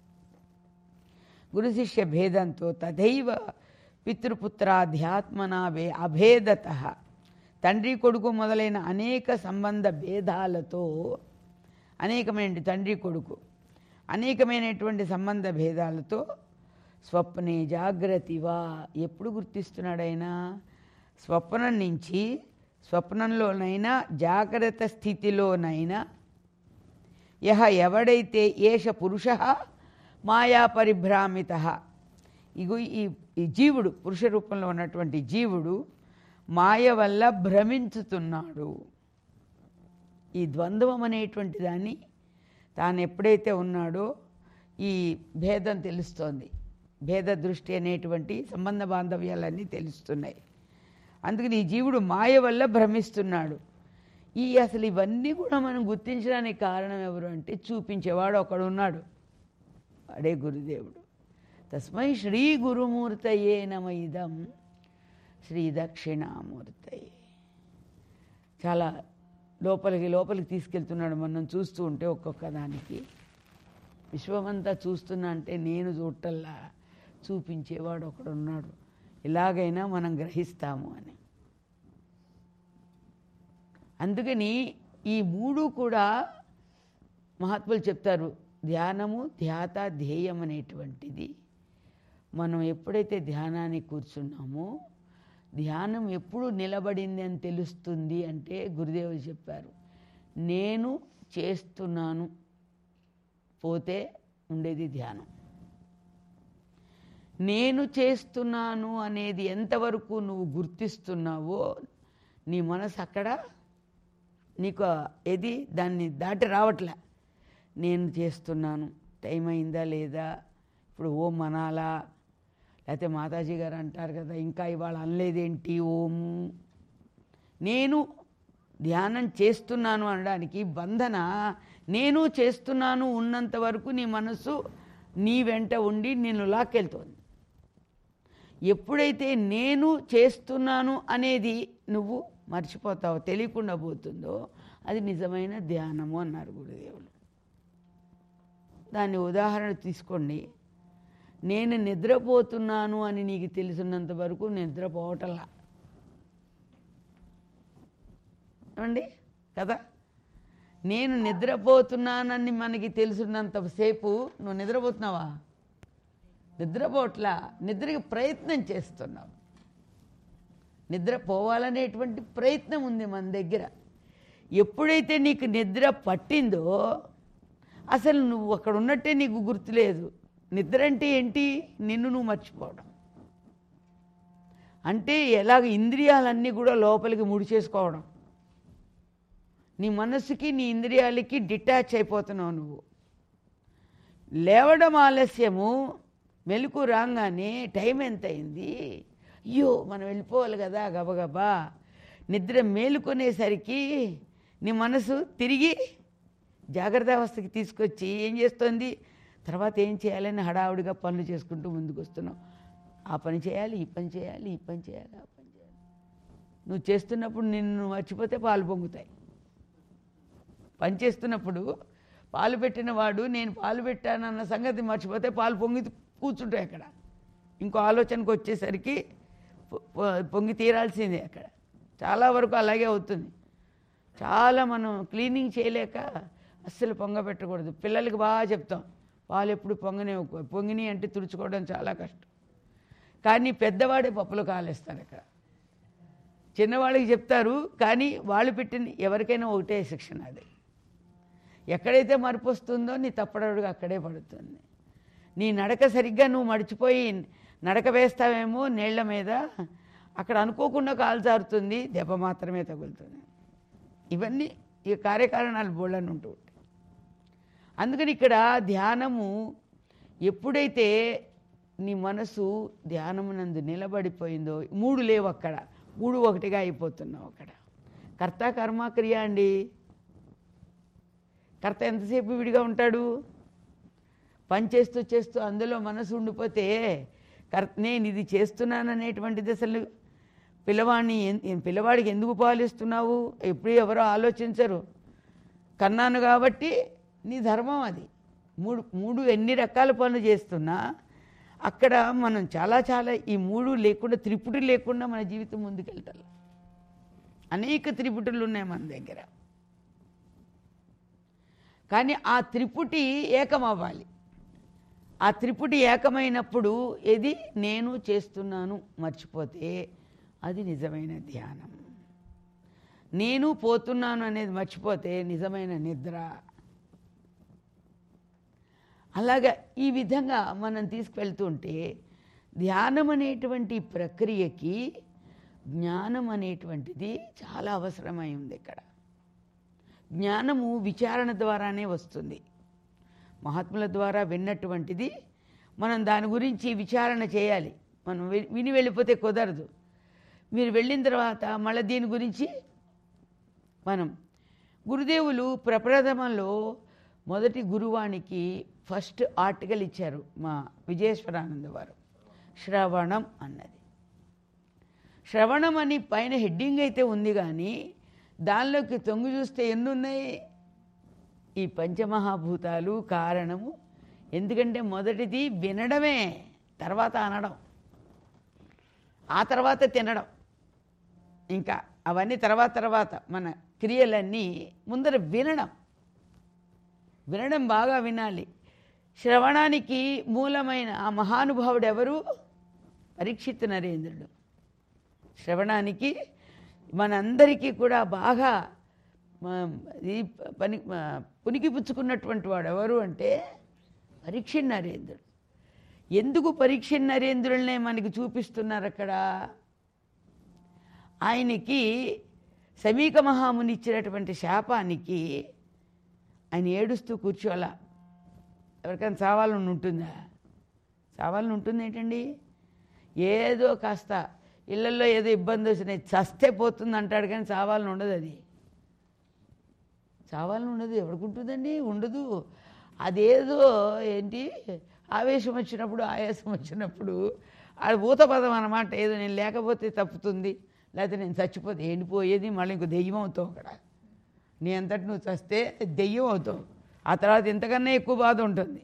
గురు శిష్య భేదంతో తథైవ పితృపుత్రాధ్యాత్మనా భే అభేదత తండ్రి కొడుకు మొదలైన అనేక సంబంధ భేదాలతో అనేకమైన తండ్రి కొడుకు అనేకమైనటువంటి సంబంధ భేదాలతో స్వప్నే జాగ్రత్తివా ఎప్పుడు గుర్తిస్తున్నాడైనా స్వప్నం నుంచి స్వప్నంలోనైనా జాగ్రత్త స్థితిలోనైనా యహ ఎవడైతే ఏష పురుష మాయా పరిభ్రామిత ఇగు ఈ ఈ జీవుడు పురుష రూపంలో ఉన్నటువంటి జీవుడు మాయ వల్ల భ్రమించుతున్నాడు ఈ ద్వంద్వం అనేటువంటి దాన్ని తాను ఎప్పుడైతే ఉన్నాడో ఈ భేదం తెలుస్తోంది భేద దృష్టి అనేటువంటి సంబంధ బాంధవ్యాలన్నీ తెలుస్తున్నాయి అందుకని ఈ జీవుడు మాయ వల్ల భ్రమిస్తున్నాడు ఈ అసలు ఇవన్నీ కూడా మనం గుర్తించడానికి కారణం ఎవరు అంటే చూపించేవాడు ఒకడు ఉన్నాడు వాడే గురుదేవుడు తస్మై శ్రీ గురుమూర్తయే నమ ఇదం శ్రీ దక్షిణామూర్తయే చాలా లోపలికి లోపలికి తీసుకెళ్తున్నాడు మనం చూస్తూ ఉంటే ఒక్కొక్క దానికి విశ్వమంతా చూస్తున్నా అంటే నేను చూడటల్లా చూపించేవాడు ఒకడు ఉన్నాడు ఎలాగైనా మనం గ్రహిస్తాము అని అందుకని ఈ మూడు కూడా మహాత్ములు చెప్తారు ధ్యానము ధ్యాత ధ్యేయం అనేటువంటిది మనం ఎప్పుడైతే ధ్యానానికి కూర్చున్నామో ధ్యానం ఎప్పుడు నిలబడింది అని తెలుస్తుంది అంటే గురుదేవులు చెప్పారు నేను చేస్తున్నాను పోతే ఉండేది ధ్యానం నేను చేస్తున్నాను అనేది ఎంతవరకు నువ్వు గుర్తిస్తున్నావో నీ మనసు అక్కడ నీకు ఏది దాన్ని దాటి రావట్లే నేను చేస్తున్నాను టైం అయిందా లేదా ఇప్పుడు ఓం అనాలా లేకపోతే మాతాజీ గారు అంటారు కదా ఇంకా ఇవాళ అనలేదేంటి ఓము నేను ధ్యానం చేస్తున్నాను అనడానికి బంధన నేను చేస్తున్నాను ఉన్నంత వరకు నీ మనసు నీ వెంట ఉండి నిన్ను లాక్కెళ్తోంది ఎప్పుడైతే నేను చేస్తున్నాను అనేది నువ్వు మర్చిపోతావు తెలియకుండా పోతుందో అది నిజమైన ధ్యానము అన్నారు గురుదేవులు దాన్ని ఉదాహరణ తీసుకోండి నేను నిద్రపోతున్నాను అని నీకు తెలిసినంత వరకు నిద్రపోవటంలా ఏమండి కదా నేను నిద్రపోతున్నానని మనకి తెలిసినంతసేపు నువ్వు నిద్రపోతున్నావా నిద్రపోట్లా నిద్రకి ప్రయత్నం చేస్తున్నావు నిద్ర పోవాలనేటువంటి ప్రయత్నం ఉంది మన దగ్గర ఎప్పుడైతే నీకు నిద్ర పట్టిందో అసలు నువ్వు అక్కడ ఉన్నట్టే నీకు గుర్తులేదు నిద్ర అంటే ఏంటి నిన్ను నువ్వు మర్చిపోవడం అంటే ఎలాగ ఇంద్రియాలన్నీ కూడా లోపలికి ముడిచేసుకోవడం నీ మనసుకి నీ ఇంద్రియాలకి డిటాచ్ అయిపోతున్నావు నువ్వు లేవడం ఆలస్యము మెలకు రాగానే టైం ఎంత అయింది అయ్యో మనం వెళ్ళిపోవాలి కదా గబగబా నిద్ర మేలుకొనేసరికి నీ మనసు తిరిగి జాగ్రత్త అవస్థకి తీసుకొచ్చి ఏం చేస్తుంది తర్వాత ఏం చేయాలని హడావుడిగా పనులు చేసుకుంటూ ముందుకు వస్తున్నావు ఆ పని చేయాలి ఈ పని చేయాలి ఈ పని చేయాలి ఆ పని చేయాలి నువ్వు చేస్తున్నప్పుడు నిన్ను మర్చిపోతే పాలు పొంగుతాయి పని చేస్తున్నప్పుడు పాలు పెట్టిన వాడు నేను పాలు పెట్టానన్న సంగతి మర్చిపోతే పాలు పొంగి కూర్చుంటాయి అక్కడ ఇంకో ఆలోచనకు వచ్చేసరికి పొ- పొ- పొంగి తీరాల్సిందే అక్కడ చాలా వరకు అలాగే అవుతుంది చాలా మనం క్లీనింగ్ చేయలేక అస్సలు పొంగ పెట్టకూడదు పిల్లలకి బాగా చెప్తాం పాలు ఎప్పుడు పొంగనే పొంగిని అంటే తుడుచుకోవడం చాలా కష్టం కానీ పెద్దవాడే పప్పులు కాలేస్తారు అక్కడ చిన్నవాళ్ళకి చెప్తారు కానీ వాళ్ళు పెట్టిన ఎవరికైనా ఒకటే శిక్షణ అది ఎక్కడైతే మార్పు వస్తుందో నీ తప్పడడుగు అక్కడే పడుతుంది నీ నడక సరిగ్గా నువ్వు మడిచిపోయి నడక వేస్తావేమో నీళ్ల మీద అక్కడ అనుకోకుండా కాలు జారుతుంది దెబ్బ మాత్రమే తగులుతుంది ఇవన్నీ ఈ కార్యకారణాలు బోళ్ళని ఉంటూ ఉంటాయి అందుకని ఇక్కడ ధ్యానము ఎప్పుడైతే నీ మనసు ధ్యానమునందు నిలబడిపోయిందో మూడు లేవు అక్కడ మూడు ఒకటిగా అయిపోతున్నావు అక్కడ కర్త కర్మ క్రియ అండి కర్త ఎంతసేపు విడిగా ఉంటాడు పని చేస్తూ చేస్తూ అందులో మనసు ఉండిపోతే కర్ నేను ఇది చేస్తున్నాను అనేటువంటిది అసలు పిల్లవాడిని ఎన్- పిల్లవాడికి ఎందుకు పాలిస్తున్నావు ఎప్పుడు ఎవరో ఆలోచించరు కన్నాను కాబట్టి నీ ధర్మం అది మూడు మూడు ఎన్ని రకాల పనులు చేస్తున్నా అక్కడ మనం చాలా చాలా ఈ మూడు లేకుండా త్రిపుటి లేకుండా మన జీవితం ముందుకెళ్తాం అనేక త్రిపుటులు ఉన్నాయి మన దగ్గర కానీ ఆ త్రిపుటి ఏకమవ్వాలి ఆ త్రిపుటి ఏకమైనప్పుడు ఏది నేను చేస్తున్నాను మర్చిపోతే అది నిజమైన ధ్యానం నేను పోతున్నాను అనేది మర్చిపోతే నిజమైన నిద్ర అలాగా ఈ విధంగా మనం తీసుకువెళ్తుంటే ధ్యానం అనేటువంటి ప్రక్రియకి జ్ఞానం అనేటువంటిది చాలా అవసరమై ఉంది ఇక్కడ జ్ఞానము విచారణ ద్వారానే వస్తుంది మహాత్ముల ద్వారా విన్నటువంటిది మనం దాని గురించి విచారణ చేయాలి మనం వి- విని వెళ్ళిపోతే కుదరదు మీరు వెళ్ళిన తర్వాత మళ్ళీ దీని గురించి మనం గురుదేవులు ప్రప్రథమంలో మొదటి గురువానికి ఫస్ట్ ఆర్టికల్ ఇచ్చారు మా విజయేశ్వరానంద వారు శ్రవణం అన్నది శ్రవణం అని పైన హెడ్డింగ్ అయితే ఉంది కానీ దానిలోకి తొంగి చూస్తే ఎన్ని ఉన్నాయి ఈ పంచమహాభూతాలు కారణము ఎందుకంటే మొదటిది వినడమే తర్వాత అనడం ఆ తర్వాత తినడం ఇంకా అవన్నీ తర్వాత తర్వాత మన క్రియలన్నీ ముందర వినడం వినడం బాగా వినాలి శ్రవణానికి మూలమైన ఆ మహానుభావుడు ఎవరు పరీక్షిత్ నరేంద్రుడు శ్రవణానికి మనందరికీ కూడా బాగా మ- ఈ పని మ- పునికి పుచ్చుకున్నటువంటి వాడు ఎవరు అంటే పరీక్ష నరేంద్రుడు ఎందుకు పరీక్ష నరేంద్రులనే మనకి చూపిస్తున్నారు అక్కడ ఆయనకి సమీక మహాముని ఇచ్చినటువంటి శాపానికి ఆయన ఏడుస్తూ కూర్చోలా ఎవరికైనా చావాలని ఉంటుందా చావాలని ఉంటుంది ఏంటండి ఏదో కాస్త ఇళ్ళల్లో ఏదో ఇబ్బంది వచ్చినాయి చస్తే పోతుంది అంటాడు కానీ చావాలని ఉండదు అది చావాలని ఉండదు ఎవరికుంటుందండి ఉండదు అదేదో ఏంటి ఆవేశం వచ్చినప్పుడు ఆయాసం వచ్చినప్పుడు అది ఊత పదం అన్నమాట ఏదో నేను లేకపోతే తప్పుతుంది లేకపోతే నేను చచ్చిపోతే ఎండిపోయేది మళ్ళీ ఇంకో దెయ్యం అవుతావు అక్కడ నీ అంతటి నువ్వు చస్తే దెయ్యం అవుతావు ఆ తర్వాత ఇంతకన్నా ఎక్కువ బాధ ఉంటుంది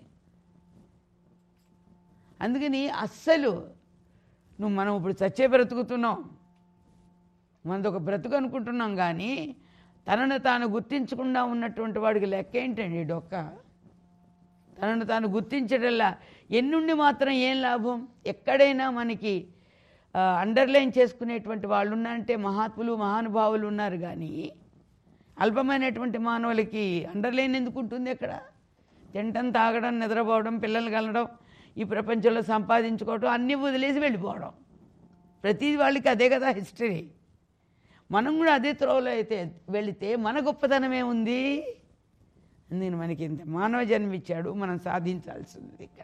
అందుకని అస్సలు నువ్వు మనం ఇప్పుడు చచ్చే బ్రతుకుతున్నాం మనది ఒక బ్రతుకు అనుకుంటున్నాం కానీ తనను తాను గుర్తించకుండా ఉన్నటువంటి వాడికి లెక్క ఏంటండి డొక్క తనను తాను గుర్తించడల్లా ఎన్నుండి మాత్రం ఏం లాభం ఎక్కడైనా మనకి ఆ, అండర్లైన్ చేసుకునేటువంటి వాళ్ళు ఉన్నారంటే మహాత్ములు మహానుభావులు ఉన్నారు కానీ అల్పమైనటువంటి మానవులకి అండర్లైన్ ఎందుకు ఉంటుంది అక్కడ తినటం తాగడం నిద్రపోవడం పిల్లలు కలడం ఈ ప్రపంచంలో సంపాదించుకోవడం అన్నీ వదిలేసి వెళ్ళిపోవడం ప్రతి వాళ్ళకి అదే కదా హిస్టరీ మనం కూడా అదే త్రోవలో అయితే వెళితే మన గొప్పతనం ఏముంది నేను మనకి ఇంత మానవ జన్మ ఇచ్చాడు మనం సాధించాల్సింది ఇక్కడ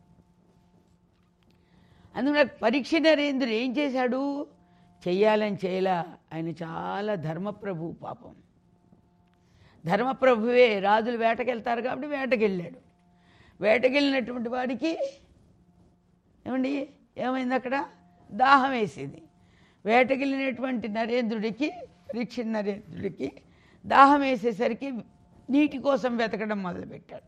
అందుకని పరీక్ష నరేంద్రుడు ఏం చేశాడు చెయ్యాలని చేయలా ఆయన చాలా ధర్మప్రభు పాపం ధర్మప్రభువే రాజులు వేటకెళ్తారు కాబట్టి వేటకెళ్ళాడు వేటకెళ్ళినటువంటి వాడికి ఏమండి ఏమైంది అక్కడ దాహం వేసింది వేటకెళ్ళినటువంటి నరేంద్రుడికి పరీక్ష నరేంద్రుడికి దాహం వేసేసరికి నీటి కోసం వెతకడం మొదలుపెట్టాడు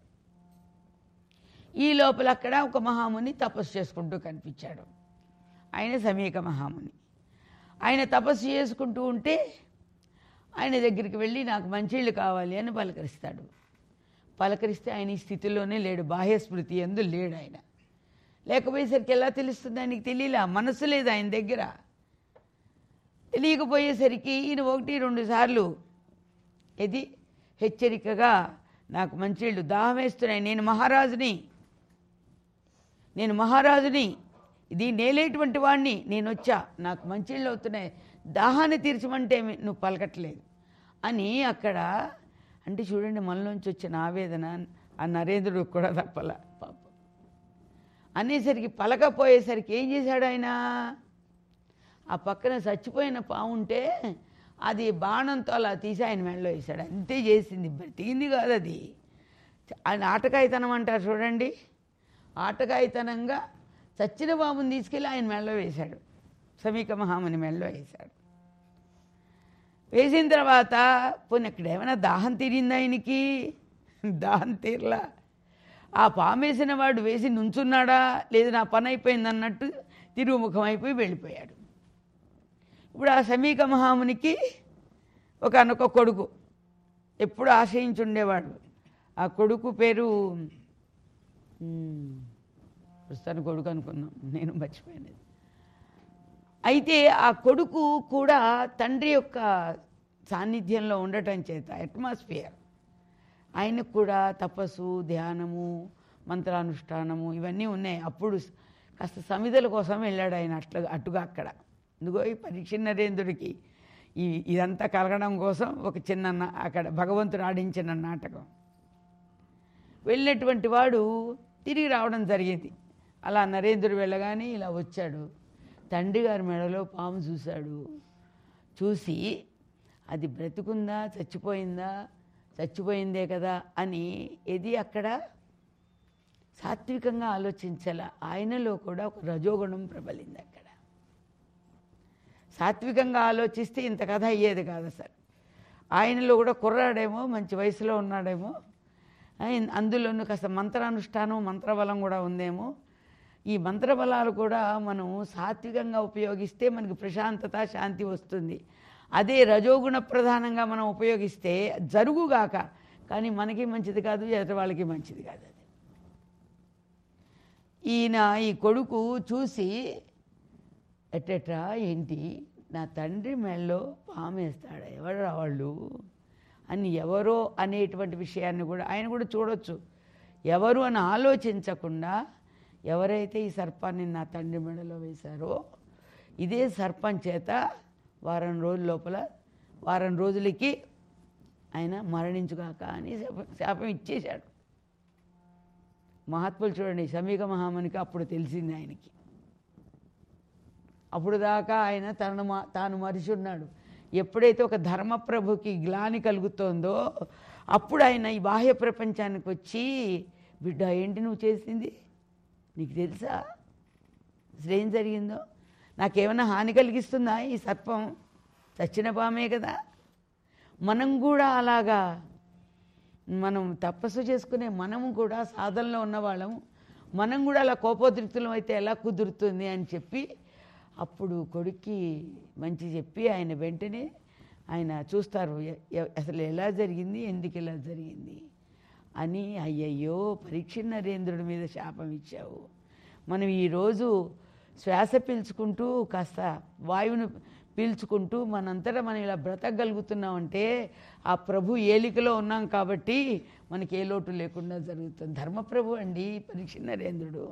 ఈ లోపల అక్కడ ఒక మహాముని తపస్సు చేసుకుంటూ కనిపించాడు ఆయన సమీక మహాముని ఆయన తపస్సు చేసుకుంటూ ఉంటే ఆయన దగ్గరికి వెళ్ళి నాకు మంచిళ్ళు కావాలి అని పలకరిస్తాడు పలకరిస్తే ఆయన ఈ స్థితిలోనే లేడు బాహ్య స్మృతి ఎందు లేడు ఆయన లేకపోయేసరికి ఎలా తెలుస్తుంది ఆయనకి తెలియలా మనసు లేదు ఆయన దగ్గర తెలియకపోయేసరికి ఈయన ఒకటి రెండు సార్లు ఇది హెచ్చరికగా నాకు మంచిళ్ళు దాహం వేస్తున్నాయి నేను మహారాజుని నేను మహారాజుని ఇది నేలేటువంటి వాడిని నేను వచ్చా నాకు మంచిళ్ళు అవుతున్నాయి దాహాన్ని తీర్చమంటే మీ- నువ్వు పలకట్లేదు అని అక్కడ అంటే చూడండి మనలోంచి వచ్చిన ఆవేదన ఆ నరేంద్రుడికి కూడా తప్పల పాపం అనేసరికి పలకపోయేసరికి ఏం చేశాడు ఆయన ఆ పక్కన చచ్చిపోయిన పాము ఉంటే అది బాణంతో అలా తీసి ఆయన మెడలో వేశాడు అంతే చేసింది బ్రతికింది కాదు అది ఆయన ఆటకాయితనం అంటారు చూడండి ఆటకాయితనంగా చచ్చిన పాముని తీసుకెళ్ళి ఆయన మెడలో వేశాడు సమీక మహాముని మెడలో వేశాడు వేసిన తర్వాత పోనీ అక్కడ ఏమైనా దాహం తీరిందా ఆయనకి దాహం తీరలా ఆ పాము వేసిన వాడు వేసి నుంచున్నాడా లేదు నా పని అయిపోయింది అన్నట్టు తిరుగుముఖం అయిపోయి వెళ్ళిపోయాడు ఇప్పుడు ఆ సమీక మహామునికి ఒక అనొక కొడుకు ఎప్పుడు ఆశ్రయించుండేవాడు ఆ కొడుకు పేరు ఉమ్, ప్రస్తుతానికి కొడుకు అనుకున్నాం నేను మర్చిపోయాను అయితే ఆ కొడుకు కూడా తండ్రి యొక్క సాన్నిధ్యంలో ఉండటం చేత అట్మాస్ఫియర్ ఆయనకు కూడా తపస్సు ధ్యానము మంత్రానుష్ఠానము ఇవన్నీ ఉన్నాయి అప్పుడు కాస్త సమిధల కోసం వెళ్ళాడు ఆయన అట్లా అటుగా అక్కడ ఎందుకో ఈ పరీక్ష నరేంద్రుడికి ఈ ఇదంతా కలగడం కోసం ఒక చిన్న నా- అక్కడ భగవంతుడు ఆడించిన నాటకం వెళ్ళినటువంటి వాడు తిరిగి రావడం జరిగింది అలా నరేంద్రుడు వెళ్ళగానే ఇలా వచ్చాడు తండ్రి గారి మెడలో పాము చూశాడు చూసి అది బ్రతుకుందా చచ్చిపోయిందా చచ్చిపోయిందే కదా అని ఇది అక్కడ సాత్వికంగా ఆలోచించాల ఆయనలో కూడా ఒక రజోగుణం ప్రబలింది అక్కడ సాత్వికంగా ఆలోచిస్తే ఇంత కథ అయ్యేది కాదు అసలు ఆయనలో కూడా కుర్రాడేమో మంచి వయసులో ఉన్నాడేమో ఆయన- అందులోనూ కాస్త మంత్రానుష్ఠానం మంత్రబలం కూడా ఉందేమో ఈ మంత్రబలాలు కూడా మనం సాత్వికంగా ఉపయోగిస్తే మనకి ప్రశాంతత శాంతి వస్తుంది అదే రజోగుణ ప్రధానంగా మనం ఉపయోగిస్తే జరుగుగాక కానీ మనకి మంచిది కాదు ఎదుటి వాళ్ళకి మంచిది కాదు అది ఈయన ఈ కొడుకు చూసి ఎట్టెట్రా ఏంటి నా తండ్రి మెళ్ళలో పామేస్తాడు ఎవరు వాళ్ళు అని ఎవరో అనేటువంటి విషయాన్ని కూడా ఆయన కూడా చూడొచ్చు ఎవరు అని ఆలోచించకుండా ఎవరైతే ఈ సర్పాన్ని నా తండ్రి మెడలో వేశారో ఇదే సర్పం చేత వారం రోజుల లోపల వారం రోజులకి ఆయన మరణించుగాక అని శాపం శాపం ఇచ్చేశాడు మహాత్ములు చూడండి సమీక మహామునికి అప్పుడు తెలిసింది ఆయనకి అప్పుడు దాకా ఆయన తనను మా- తాను మరిచి ఉన్నాడు ఎప్పుడైతే ఒక ధర్మప్రభుకి గ్లాని కలుగుతోందో అప్పుడు ఆయన ఈ బాహ్య ప్రపంచానికి వచ్చి బిడ్డ ఏంటి నువ్వు చేసింది నీకు తెలుసా అసలు ఏం జరిగిందో నాకేమైనా హాని కలిగిస్తుందా ఈ సర్పం చచ్చిన పామే కదా మనం కూడా అలాగా మనం తపస్సు చేసుకునే మనము కూడా సాధనలో ఉన్నవాళ్ళము మనం కూడా అలా కోపోద్రిక్తులం అయితే ఎలా కుదురుతుంది అని చెప్పి అప్పుడు కొడుక్కి మంచి చెప్పి ఆయన వెంటనే ఆయన చూస్తారు ఎ- ఎ- అసలు ఎలా జరిగింది ఎందుకు ఇలా జరిగింది అని అయ్యయ్యో పరీక్ష నరేంద్రుడి మీద శాపం ఇచ్చావు మనం ఈరోజు శ్వాస పీల్చుకుంటూ కాస్త వాయువును పీల్చుకుంటూ మనంతటా మనం ఇలా బ్రతకగలుగుతున్నామంటే ఆ ప్రభు ఏలికలో ఉన్నాం కాబట్టి మనకి ఏ లోటు లేకుండా జరుగుతుంది ధర్మప్రభు అండి పరీక్ష నరేంద్రుడు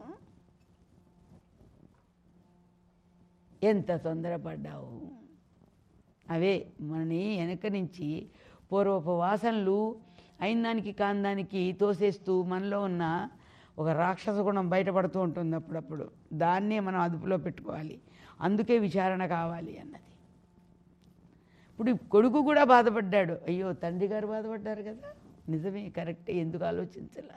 ఎంత తొందరపడ్డావు అవే మనని వెనక నుంచి పూర్వపు వాసనలు అయిన దానికి కాని దానికి తోసేస్తూ మనలో ఉన్న ఒక రాక్షస గుణం బయటపడుతూ ఉంటుంది అప్పుడప్పుడు దాన్నే మనం అదుపులో పెట్టుకోవాలి అందుకే విచారణ కావాలి అన్నది ఇప్పుడు ఈ కొడుకు కూడా బాధపడ్డాడు అయ్యో తండ్రి గారు బాధపడ్డారు కదా నిజమే కరెక్టే ఎందుకు ఆలోచించలా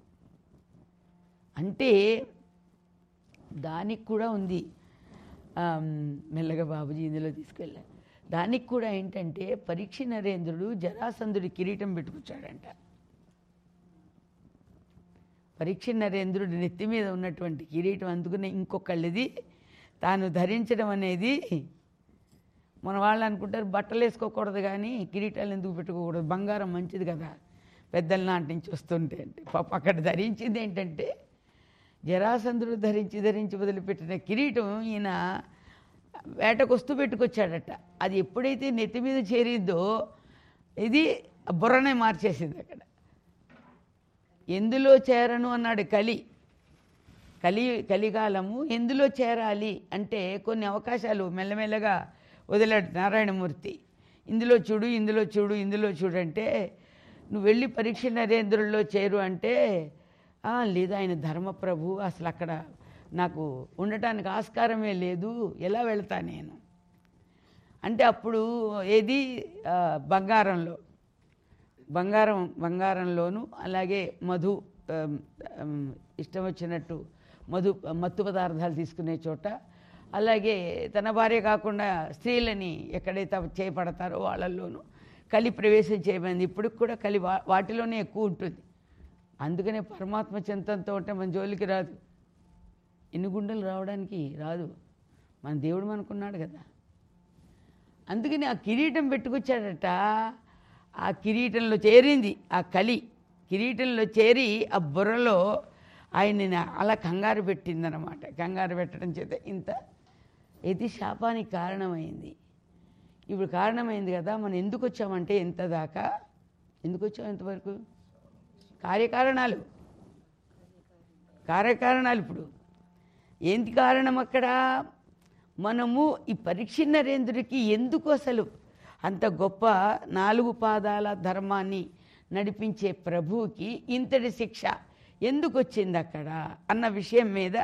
అంటే దానికి కూడా ఉంది ఆమ్, మెల్లగా బాబుజీ ఇందులో తీసుకెళ్ళా దానికి కూడా ఏంటంటే పరీక్ష నరేంద్రుడు జరాసంధుడి కిరీటం పెట్టుకొచ్చాడంట పరీక్ష నరేంద్రుడి నెత్తి మీద ఉన్నటువంటి కిరీటం అందుకునే ఇంకొకళ్ళది తాను ధరించడం అనేది మన వాళ్ళు అనుకుంటారు బట్టలు వేసుకోకూడదు కానీ కిరీటాలు ఎందుకు పెట్టుకోకూడదు బంగారం మంచిది కదా పెద్దల నాటి నుంచి వస్తుంటే అంటే పాప అక్కడ ధరించింది ఏంటంటే జరాసంధుడు ధరించి ధరించి వదిలిపెట్టిన కిరీటం ఈయన వేటకొస్తూ పెట్టుకొచ్చాడట అది ఎప్పుడైతే నెత్తి మీద చేరిందో ఇది బుర్రనే మార్చేసింది అక్కడ ఎందులో చేరను అన్నాడు కలి కలి కలికాలము ఎందులో చేరాలి అంటే కొన్ని అవకాశాలు మెల్లమెల్లగా వదిలాడు నారాయణమూర్తి ఇందులో చూడు ఇందులో చూడు ఇందులో చూడు అంటే నువ్వు వెళ్ళి పరీక్ష నరేంద్రుల్లో చేరు అంటే "ఆ, లేదు ఆయన ధర్మప్రభు అసలు అక్కడ నాకు ఉండటానికి ఆస్కారమే లేదు ఎలా వెళ్తా నేను అంటే అప్పుడు ఏది ఆ, బంగారంలో బంగారం బంగారంలోను అలాగే మధు ఆమ్, ఆమ్, ఇష్టం వచ్చినట్టు మధు మత్తు పదార్థాలు తీసుకునే చోట అలాగే తన భార్య కాకుండా స్త్రీలని ఎక్కడైతే చేపడతారో వాళ్ళల్లోనూ కలి ప్రవేశం చేయమైంది ఇప్పుడు కూడా కలి వా వాటిలోనే ఎక్కువ ఉంటుంది అందుకనే పరమాత్మ చింతంతో ఉంటే మన జోలికి రాదు ఎన్ని గుండెలు రావడానికి రాదు మన దేవుడు మనకున్నాడు కదా అందుకని ఆ కిరీటం పెట్టుకొచ్చాడట ఆ కిరీటంలో చేరింది ఆ కలి కిరీటంలో చేరి ఆ బుర్రలో ఆయన్ని అలా కంగారు పెట్టిందనమాట కంగారు పెట్టడం చేత ఇంత ఇది శాపానికి కారణమైంది ఇప్పుడు కారణమైంది కదా మనం ఎందుకు వచ్చామంటే ఎంత దాకా ఎందుకు వచ్చాం ఎంతవరకు కార్యకారణాలు కార్యకారణాలు ఇప్పుడు ఏంటి కారణం అక్కడ మనము ఈ పరీక్ష నరేంద్రుడికి ఎందుకు అసలు అంత గొప్ప నాలుగు పాదాల ధర్మాన్ని నడిపించే ప్రభువుకి ఇంతటి శిక్ష ఎందుకు వచ్చింది అక్కడ అన్న విషయం మీద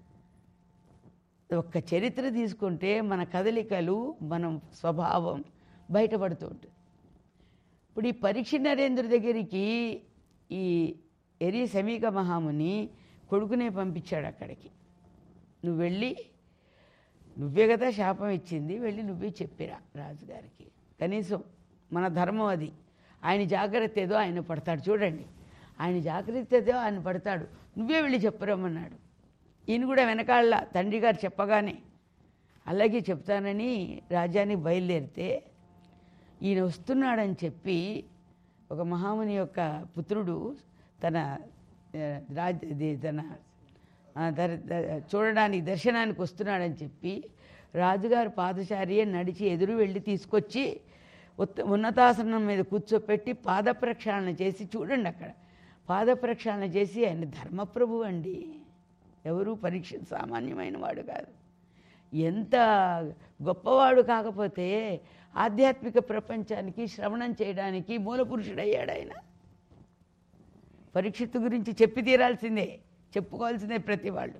ఒక్క చరిత్ర తీసుకుంటే మన కదలికలు మనం స్వభావం బయటపడుతూ ఉంటుంది ఇప్పుడు ఈ పరీక్ష నరేంద్ర దగ్గరికి ఈ ఎరి సమీక మహాముని కొడుకునే పంపించాడు అక్కడికి నువ్వు వెళ్ళి నువ్వే కదా శాపం ఇచ్చింది వెళ్ళి నువ్వే చెప్పిరా రాజుగారికి కనీసం మన ధర్మం అది ఆయన జాగ్రత్త ఏదో ఆయన పడతాడు చూడండి ఆయన జాగ్రత్త ఏదో ఆయన పడతాడు నువ్వే వెళ్ళి చెప్పరమ్మన్నాడు ఈయన కూడా వెనకాళ్ళ తండ్రి గారు చెప్పగానే అలాగే చెప్తానని రాజ్యానికి బయలుదేరితే ఈయన వస్తున్నాడని చెప్పి ఒక మహాముని యొక్క పుత్రుడు తన ఆ, రాజ్ ఇది తన ఆ, దర్- ద- చూడడానికి దర్శనానికి వస్తున్నాడని చెప్పి రాజుగారు పాదచారియే నడిచి ఎదురు వెళ్ళి తీసుకొచ్చి ఉత్త ఉన్నతాసనం మీద కూర్చోపెట్టి పాద ప్రక్షాళన చేసి చూడండి అక్కడ పాద ప్రక్షాళన చేసి ఆయన ధర్మప్రభు అండి ఎవరు పరీక్ష సామాన్యమైన వాడు కాదు ఎంత గొప్పవాడు కాకపోతే ఆధ్యాత్మిక ప్రపంచానికి శ్రవణం చేయడానికి మూలపురుషుడయ్యాడు ఆయన పరీక్షిత్తు గురించి చెప్పి తీరాల్సిందే చెప్పుకోవాల్సిందే ప్రతి వాళ్ళు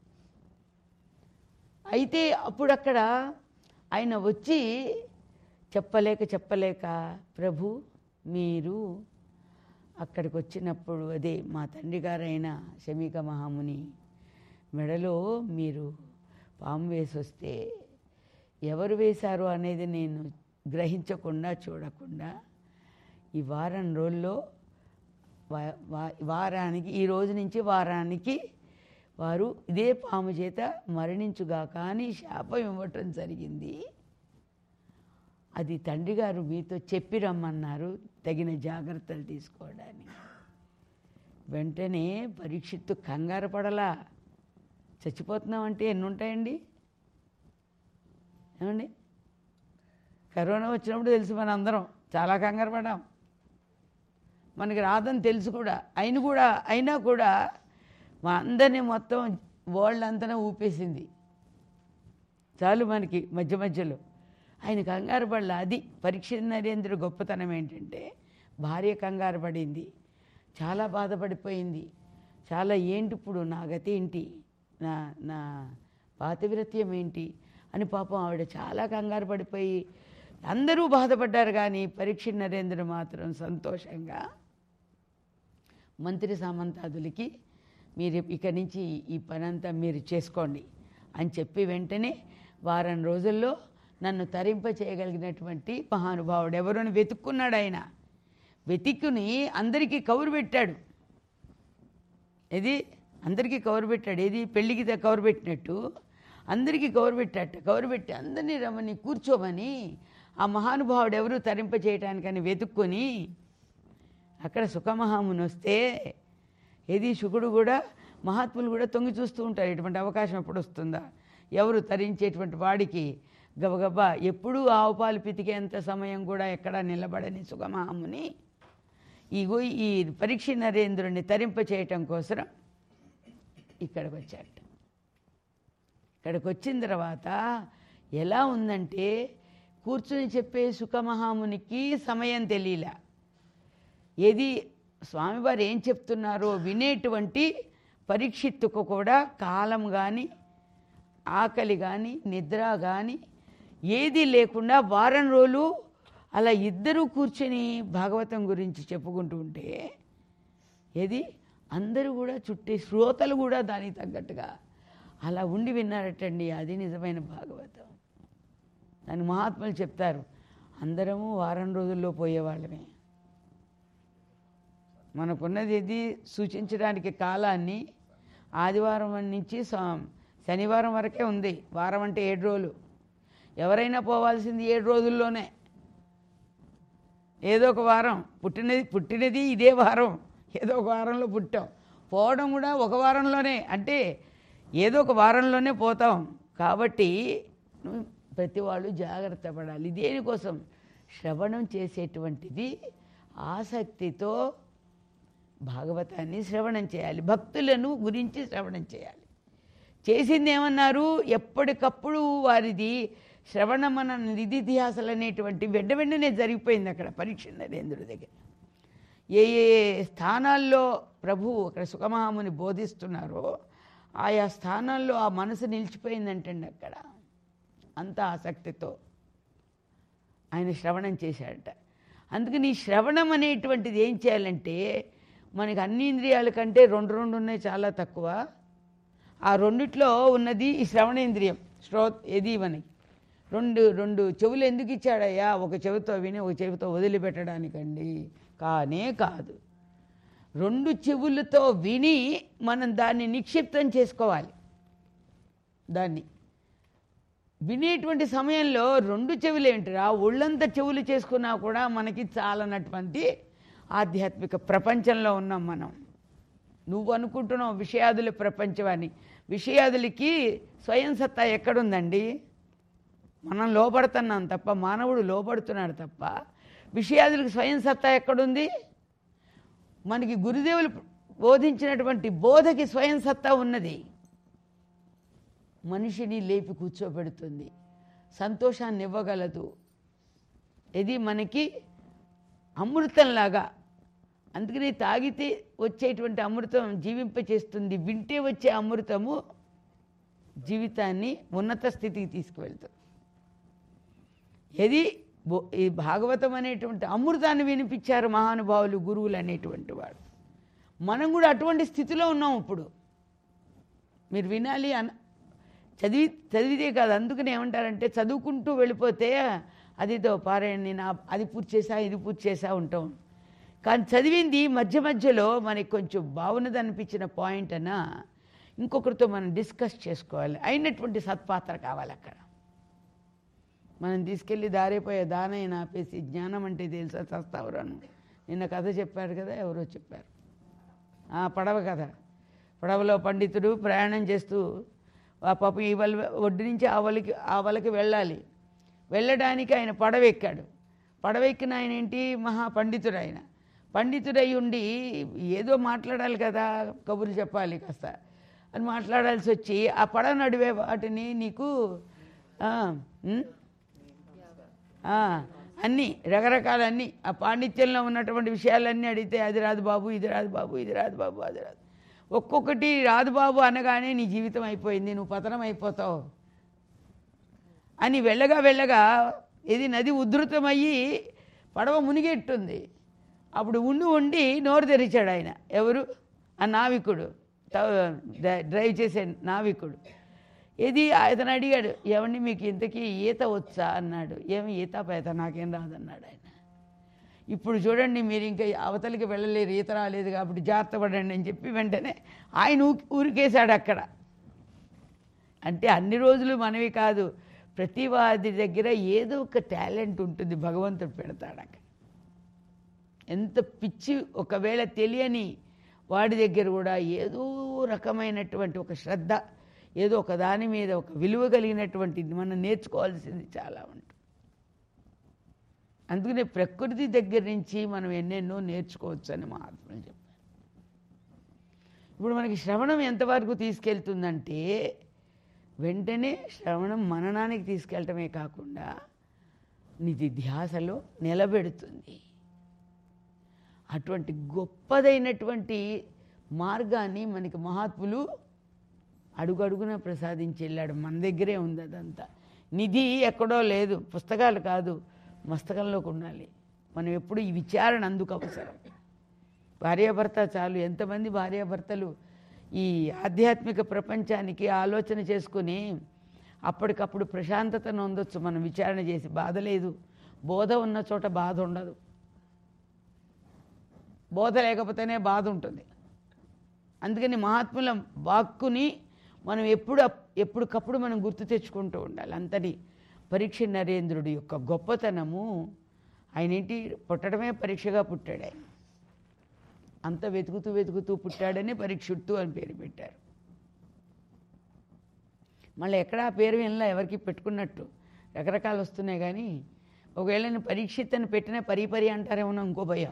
అయితే అప్పుడు అక్కడ ఆయన వచ్చి చెప్పలేక చెప్పలేక ప్రభు మీరు అక్కడికి వచ్చినప్పుడు అదే మా తండ్రి గారైన శమీక మహాముని మెడలో మీరు పాము వేసి వస్తే ఎవరు వేశారు అనేది నేను గ్రహించకుండా చూడకుండా ఈ వారం రోజుల్లో వా- వా- వారానికి ఈ రోజు నుంచి వారానికి వారు ఇదే పాము చేత మరణించుగా కానీ శాపం ఇవ్వటం జరిగింది అది తండ్రి గారు మీతో చెప్పి రమ్మన్నారు తగిన జాగ్రత్తలు తీసుకోవడానికి వెంటనే పరీక్షిత్తు కంగారు పడలా చచ్చిపోతున్నామంటే ఎన్ని ఉంటాయండి ఏమండి కరోనా వచ్చినప్పుడు తెలుసు మన అందరం చాలా కంగారు పడ్డాం మనకి రాదని తెలుసు కూడా అయిన కూడా అయినా కూడా మా అందరినీ మొత్తం వరల్డ్ అంతా ఊపేసింది చాలు మనకి మధ్య మధ్యలో ఆయన కంగారు పడల అది పరీక్ష నరేంద్రుడి గొప్పతనం ఏంటంటే భార్య కంగారు పడింది చాలా బాధపడిపోయింది చాలా ఏంటి ఇప్పుడు నా గతి ఏంటి నా నా పాతివ్రత్యం ఏంటి అని పాపం ఆవిడ చాలా కంగారు పడిపోయి అందరూ బాధపడ్డారు కానీ పరీక్ష నరేంద్రుడు మాత్రం సంతోషంగా మంత్రి సామంతాదులకి మీరు ఇక నుంచి ఈ పనంతా మీరు చేసుకోండి అని చెప్పి వెంటనే వారం రోజుల్లో నన్ను తరింప చేయగలిగినటువంటి మహానుభావుడు ఎవరోని వెతుక్కున్నాడు ఆయన వెతిక్కుని అందరికీ కౌరు పెట్టాడు ఇది అందరికీ కవర్ పెట్టాడు ఏది పెళ్ళికి ద- కవర్ పెట్టినట్టు అందరికీ కవర్ పెట్టాట కవర్ పెట్టి అందరినీ రమ్మని కూర్చోమని ఆ మహానుభావుడు ఎవరు తరింప చేయటానికని వెతుక్కొని అక్కడ సుఖమహాముని వస్తే ఏది శుకుడు కూడా మహాత్ములు కూడా తొంగి చూస్తూ ఉంటారు ఇటువంటి అవకాశం ఎప్పుడు వస్తుందా ఎవరు తరించేటువంటి వాడికి గబగబా ఎప్పుడూ ఆవు పాలు పితికేంత సమయం కూడా ఎక్కడా నిలబడని సుఖమహాముని ఇగో ఈ పరీక్ష నరేంద్రుడిని తరింప చేయటం కోసం ఇక్కడికి వచ్చాట ఇక్కడికి వచ్చిన తర్వాత ఎలా ఉందంటే కూర్చుని చెప్పే సుఖమహామునికి సమయం తెలియలే ఏది స్వామివారు ఏం చెప్తున్నారో వినేటువంటి పరీక్షిత్తుకు కూడా కాలం కానీ ఆకలి కానీ నిద్ర కానీ ఏది లేకుండా వారం రోజులు అలా ఇద్దరూ కూర్చొని భాగవతం గురించి చెప్పుకుంటూ ఉంటే ఏది అందరూ కూడా చుట్టి శ్రోతలు కూడా దానికి తగ్గట్టుగా అలా ఉండి విన్నారటండి అది నిజమైన భాగవతం దాని మహాత్ములు చెప్తారు అందరము వారం రోజుల్లో పోయేవాళ్ళమే మనకున్నది ఇది సూచించడానికి కాలాన్ని ఆదివారం నుంచి సా- శనివారం వరకే ఉంది వారం అంటే ఏడు రోజులు ఎవరైనా పోవాల్సింది ఏడు రోజుల్లోనే ఏదో ఒక వారం పుట్టినది పుట్టినది ఇదే వారం ఏదో ఒక వారంలో పుట్టాం పోవడం కూడా ఒక వారంలోనే అంటే ఏదో ఒక వారంలోనే పోతాం కాబట్టి నువ్వు ప్రతి వాళ్ళు జాగ్రత్త పడాలి దేనికోసం శ్రవణం చేసేటువంటిది ఆసక్తితో భాగవతాన్ని శ్రవణం చేయాలి భక్తులను గురించి శ్రవణం చేయాలి చేసింది ఏమన్నారు ఎప్పటికప్పుడు వారిది శ్రవణమన నిధిధ్యాసలు అనేటువంటి వెంట వెంటనే జరిగిపోయింది అక్కడ పరీక్ష నరేంద్రుడి దగ్గర ఏ ఏ స్థానాల్లో ప్రభువు అక్కడ సుఖమహాముని బోధిస్తున్నారో ఆయా స్థానాల్లో ఆ మనసు నిలిచిపోయిందంటండి అక్కడ అంత ఆసక్తితో ఆయన శ్రవణం చేశాడట అందుకని ఈ శ్రవణం అనేటువంటిది ఏం చేయాలంటే మనకి అన్ని ఇంద్రియాల కంటే రెండు రెండు ఉన్నాయి చాలా తక్కువ ఆ రెండిట్లో ఉన్నది ఈ శ్రవణేంద్రియం శ్రో ఇది మనకి రెండు రెండు చెవులు ఎందుకు ఇచ్చాడయ్యా ఒక చెవితో విని ఒక చెవితో వదిలిపెట్టడానికండి కానే కాదు రెండు చెవులతో విని మనం దాన్ని నిక్షిప్తం చేసుకోవాలి దాన్ని వినేటువంటి సమయంలో రెండు చెవులు ఏంటిరా ఒళ్ళంతా చెవులు చేసుకున్నా కూడా మనకి చాలనటువంటి ఆధ్యాత్మిక ప్రపంచంలో ఉన్నాం మనం నువ్వు అనుకుంటున్నావు విషయాదుల ప్రపంచం అని విషయాదులకి స్వయం సత్తా ఎక్కడుందండి మనం లోపడుతున్నాం తప్ప మానవుడు లోపడుతున్నాడు తప్ప విషయాదులకు స్వయం సత్తా ఎక్కడుంది మనకి గురుదేవులు బోధించినటువంటి బోధకి స్వయం సత్తా ఉన్నది మనిషిని లేపి కూర్చోబెడుతుంది సంతోషాన్ని ఇవ్వగలదు ఇది మనకి అమృతంలాగా అందుకని తాగితే వచ్చేటువంటి అమృతం జీవింపచేస్తుంది వింటే వచ్చే అమృతము జీవితాన్ని ఉన్నత స్థితికి తీసుకువెళ్తుంది ఇది బో- ఈ భాగవతం అనేటువంటి అమృతాన్ని వినిపించారు మహానుభావులు గురువులు అనేటువంటి వాడు మనం కూడా అటువంటి స్థితిలో ఉన్నాం ఇప్పుడు మీరు వినాలి అన చదివి చదివితే కాదు అందుకని ఏమంటారంటే చదువుకుంటూ వెళ్ళిపోతే అదితో పారాయణ నేను ఆ- అది పూర్తి చేసా ఇది పూర్తి చేసా ఉంటాం కానీ చదివింది మధ్య మధ్యలో మనకి కొంచెం బాగున్నది అనిపించిన పాయింట్ అన్న ఇంకొకరితో మనం డిస్కస్ చేసుకోవాలి అయినటువంటి సత్పాత్ర కావాలి అక్కడ మనం తీసుకెళ్ళి దారిపోయే దానైన ఆపేసి జ్ఞానం అంటే తెలుసా చస్తావురాను నిన్న కథ చెప్పారు కదా ఎవరో చెప్పారు ఆ పడవ కథ పడవలో పండితుడు ప్రయాణం చేస్తూ ఆ పాపం ఈ వల ఒడ్డు నుంచి ఆ వలకి ఆ వలకి వెళ్ళాలి వెళ్ళడానికి ఆయన పడవ ఎక్కాడు పడవ ఎక్కిన ఆయన ఏంటి మహా పండితుడు ఆయన పండితుడై ఉండి ఏదో మాట్లాడాలి కదా కబుర్లు చెప్పాలి కాస్త అని మాట్లాడాల్సి వచ్చి ఆ పడవ నడివే వాటిని నీకు ఆ, ఉం? ఆ, అన్నీ రకరకాలన్నీ ఆ పాండిత్యంలో ఉన్నటువంటి విషయాలన్నీ అడిగితే అది రాదు బాబు ఇది రాదు బాబు ఇది రాదు బాబు అది రాదు ఒక్కొక్కటి రాదు బాబు అనగానే నీ జీవితం అయిపోయింది నువ్వు పతనం అయిపోతావు అని వెళ్ళగా వెళ్ళగా ఇది నది ఉధృతమయ్యి పడవ మునిగెట్టుంది అప్పుడు ఉండి ఉండి నోరు తెరిచాడు ఆయన ఎవరు ఆ నావికుడు త- డ్రై- డ్రైవ్ చేసే నావికుడు ఇది అతను అడిగాడు ఏమండి మీకు ఇంతకీ ఈత వచ్చా అన్నాడు ఏమి ఈత పేత నాకేం రాదన్నాడు ఆయన ఇప్పుడు చూడండి మీరు ఇంకా అవతలికి వెళ్ళలేరు ఈత రాలేదు కాబట్టి జాగ్రత్త పడండి అని చెప్పి వెంటనే ఆయన ఊ- ఊరికేశాడు అక్కడ అంటే అన్ని రోజులు మనవి కాదు ప్రతి వారి దగ్గర ఏదో ఒక టాలెంట్ ఉంటుంది భగవంతుడు పెడతాడు అక్కడ ఎంత పిచ్చి ఒకవేళ తెలియని వాడి దగ్గర కూడా ఏదో రకమైనటువంటి ఒక శ్రద్ధ ఏదో ఒక దాని మీద ఒక విలువ కలిగినటువంటిది మనం నేర్చుకోవాల్సింది చాలా ఉంటుంది అందుకనే ప్రకృతి దగ్గర నుంచి మనం ఎన్నెన్నో నేర్చుకోవచ్చు అని మహాత్ములు చెప్పారు ఇప్పుడు మనకి శ్రవణం ఎంతవరకు తీసుకెళ్తుందంటే వెంటనే శ్రవణం మననానికి తీసుకెళ్ళటమే కాకుండా నిధి ధ్యాసలో నిలబెడుతుంది అటువంటి గొప్పదైనటువంటి మార్గాన్ని మనకి మహాత్ములు అడుగడుగున ప్రసాదించి వెళ్ళాడు మన దగ్గరే ఉంది అదంతా నిధి ఎక్కడో లేదు పుస్తకాలు కాదు మస్తకంలోకి ఉండాలి మనం ఎప్పుడు ఈ విచారణ అందుకు అవసరం భార్యాభర్త చాలు ఎంతమంది భార్యాభర్తలు ఈ ఆధ్యాత్మిక ప్రపంచానికి ఆలోచన చేసుకుని అప్పటికప్పుడు ప్రశాంతతను పొందొచ్చు మనం విచారణ చేసి బాధ లేదు బోధ ఉన్న చోట బాధ ఉండదు బోధ లేకపోతేనే బాధ ఉంటుంది అందుకని మహాత్ముల వాక్కుని మనం ఎప్పుడు ఎప్పటికప్పుడు మనం గుర్తు తెచ్చుకుంటూ ఉండాలి అంతని పరీక్ష నరేంద్రుడి యొక్క గొప్పతనము ఆయన ఏంటి పుట్టడమే పరీక్షగా పుట్టాడు ఆయన అంత వెతుకుతూ వెతుకుతూ పుట్టాడని పరీక్షుట్టు అని పేరు పెట్టారు మళ్ళీ ఎక్కడ ఆ పేరు వినలా ఎవరికి పెట్టుకున్నట్టు రకరకాలు వస్తున్నాయి కానీ ఒకవేళ నేను పరీక్షిత్ అని పెట్టిన పరిపరి అంటారేమో ఇంకో భయం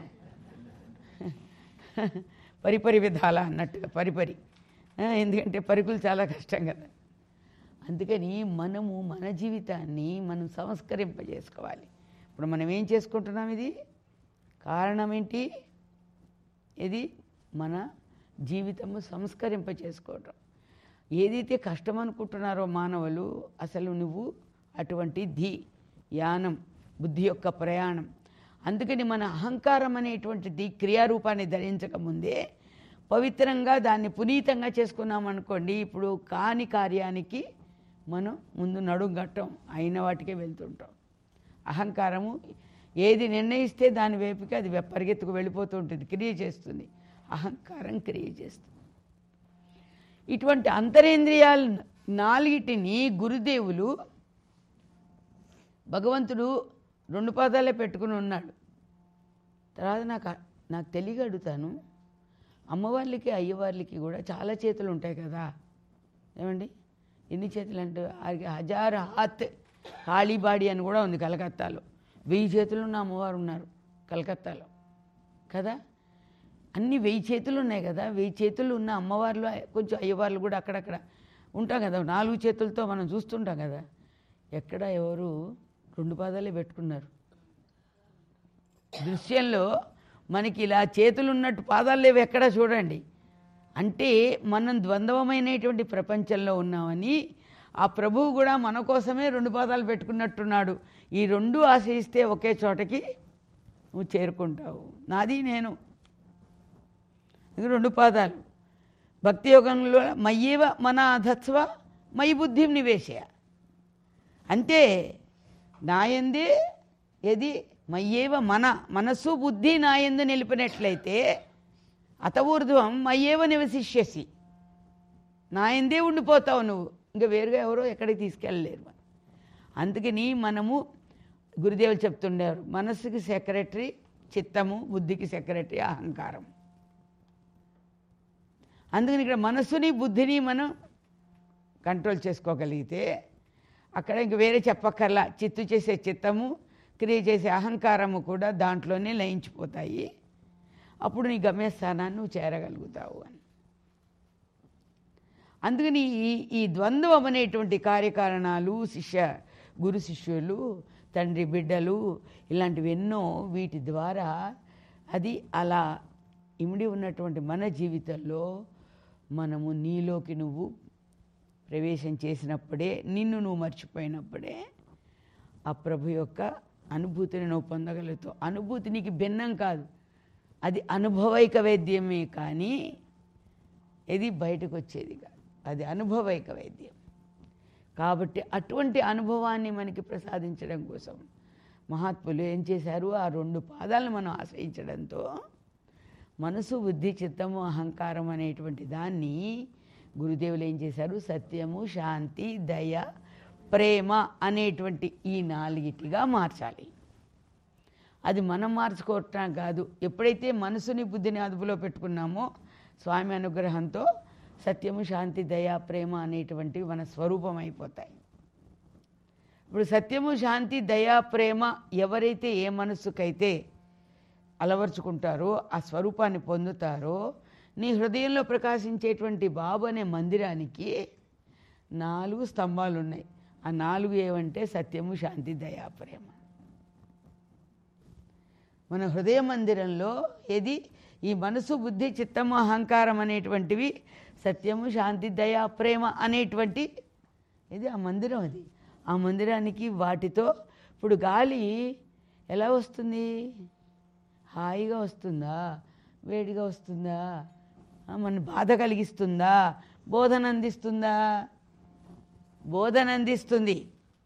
పరిపరి విధాల అన్నట్టుగా పరిపరి ఆ, ఎందుకంటే పరుగులు చాలా కష్టం కదా అందుకని మనము మన జీవితాన్ని మనం సంస్కరింపజేసుకోవాలి ఇప్పుడు మనం ఏం చేసుకుంటున్నాం ఇది కారణం ఏంటి ఇది మన జీవితము సంస్కరింప చేసుకోవటం ఏదైతే కష్టం అనుకుంటున్నారో మానవులు అసలు నువ్వు అటువంటి ధి యానం బుద్ధి యొక్క ప్రయాణం అందుకని మన అహంకారం అనేటువంటిది క్రియారూపాన్ని ధరించక ముందే పవిత్రంగా దాన్ని పునీతంగా చేసుకున్నాం అనుకోండి ఇప్పుడు కాని కార్యానికి మనం ముందు నడుం గట్టం అయిన వాటికే వెళ్తుంటాం అహంకారము ఏది నిర్ణయిస్తే దాని వైపుకి అది వె- పరిగెత్తుకు వెళ్ళిపోతూ ఉంటుంది క్రియ చేస్తుంది అహంకారం క్రియ చేస్తుంది ఇటువంటి అంతరేంద్రియాలు నాలుగిటిని గురుదేవులు భగవంతుడు రెండు పాదాలే పెట్టుకుని ఉన్నాడు తర్వాత నాకు నాకు తెలియక అడుగుతాను అమ్మవార్లకి అయ్యవార్లకి కూడా చాలా చేతులు ఉంటాయి కదా ఏమండి ఎన్ని చేతులు అంటే ఆ- హజార్ హాత్ కాళీబాడి అని కూడా ఉంది కలకత్తాలో వెయ్యి చేతులు ఉన్న అమ్మవారు ఉన్నారు కలకత్తాలో కదా అన్ని వెయ్యి చేతులు ఉన్నాయి కదా వెయ్యి చేతులు ఉన్న అమ్మవార్లు కొంచెం అయ్యవార్లు కూడా అక్కడక్కడ ఉంటాం కదా నాలుగు చేతులతో మనం చూస్తుంటాం కదా ఎక్కడ ఎవరు రెండు పాదాలే పెట్టుకున్నారు దృశ్యంలో మనకి ఇలా చేతులు ఉన్నట్టు పాదాలు లేవు ఎక్కడ చూడండి అంటే మనం ద్వంద్వమైనటువంటి ప్రపంచంలో ఉన్నామని ఆ ప్రభువు కూడా మన కోసమే రెండు పాదాలు పెట్టుకున్నట్టున్నాడు ఈ రెండు ఆశ్రయిస్తే ఒకే చోటకి నువ్వు చేరుకుంటావు నాది నేను ఇది రెండు పాదాలు భక్తి యోగంలో మయ్యేవ మన అధత్వ మయి బుద్ధిం నివేశయ అంతే నాయందే ఏది మయ్యేవ మన మనస్సు బుద్ధి నాయందు నిలిపినట్లయితే అతఊర్ధ్వం మయ్యేవ నివసిష్యసి నాయందే ఉండిపోతావు నువ్వు ఇంకా వేరుగా ఎవరో ఎక్కడికి తీసుకెళ్ళలేరు మనం అందుకని మనము గురుదేవులు చెప్తుండేవారు మనస్సుకి సెక్రటరీ చిత్తము బుద్ధికి సెక్రటరీ అహంకారం అందుకని ఇక్కడ మనస్సుని బుద్ధిని మనం కంట్రోల్ చేసుకోగలిగితే అక్కడ ఇంక వేరే చెప్పక్కర్లా చిత్తు చేసే చిత్తము క్రియ చేసే అహంకారము కూడా దాంట్లోనే లయించిపోతాయి అప్పుడు నీ గమ్యస్థానాన్ని నువ్వు చేరగలుగుతావు అని అందుకని ఈ ఈ ద్వంద్వం అనేటువంటి కార్యకారణాలు శిష్య గురు శిష్యులు తండ్రి బిడ్డలు ఇలాంటివి ఎన్నో వీటి ద్వారా అది అలా ఇమిడి ఉన్నటువంటి మన జీవితంలో మనము నీలోకి నువ్వు ప్రవేశం చేసినప్పుడే నిన్ను నువ్వు మర్చిపోయినప్పుడే ఆ ప్రభు యొక్క అనుభూతిని నువ్వు పొందగలుగుతావు అనుభూతి నీకు భిన్నం కాదు అది అనుభవైక వైద్యమే కానీ ఇది బయటకు వచ్చేది కాదు అది అనుభవైక వైద్యం కాబట్టి అటువంటి అనుభవాన్ని మనకి ప్రసాదించడం కోసం మహాత్ములు ఏం చేశారు ఆ రెండు పాదాలను మనం ఆశ్రయించడంతో మనసు బుద్ధి చిత్తము అహంకారం అనేటువంటి దాన్ని గురుదేవులు ఏం చేశారు సత్యము శాంతి దయ ప్రేమ అనేటువంటి ఈ నాలుగిటిగా మార్చాలి అది మనం మార్చుకోవటం కాదు ఎప్పుడైతే మనసుని బుద్ధిని అదుపులో పెట్టుకున్నామో స్వామి అనుగ్రహంతో సత్యము శాంతి దయ ప్రేమ అనేటువంటివి మన స్వరూపం అయిపోతాయి ఇప్పుడు సత్యము శాంతి దయ ప్రేమ ఎవరైతే ఏ మనస్సుకైతే అలవర్చుకుంటారో ఆ స్వరూపాన్ని పొందుతారో నీ హృదయంలో ప్రకాశించేటువంటి బాబు అనే మందిరానికి నాలుగు స్తంభాలు ఉన్నాయి ఆ నాలుగు ఏవంటే సత్యము శాంతి దయ ప్రేమ మన హృదయ మందిరంలో ఏది ఈ మనసు బుద్ధి చిత్తము అహంకారం అనేటువంటివి సత్యము శాంతి దయ ప్రేమ అనేటువంటి ఇది ఆ మందిరం అది ఆ మందిరానికి వాటితో ఇప్పుడు గాలి ఎలా వస్తుంది హాయిగా వస్తుందా వేడిగా వస్తుందా ఆ, మన బాధ కలిగిస్తుందా బోధన అందిస్తుందా బోధన అందిస్తుంది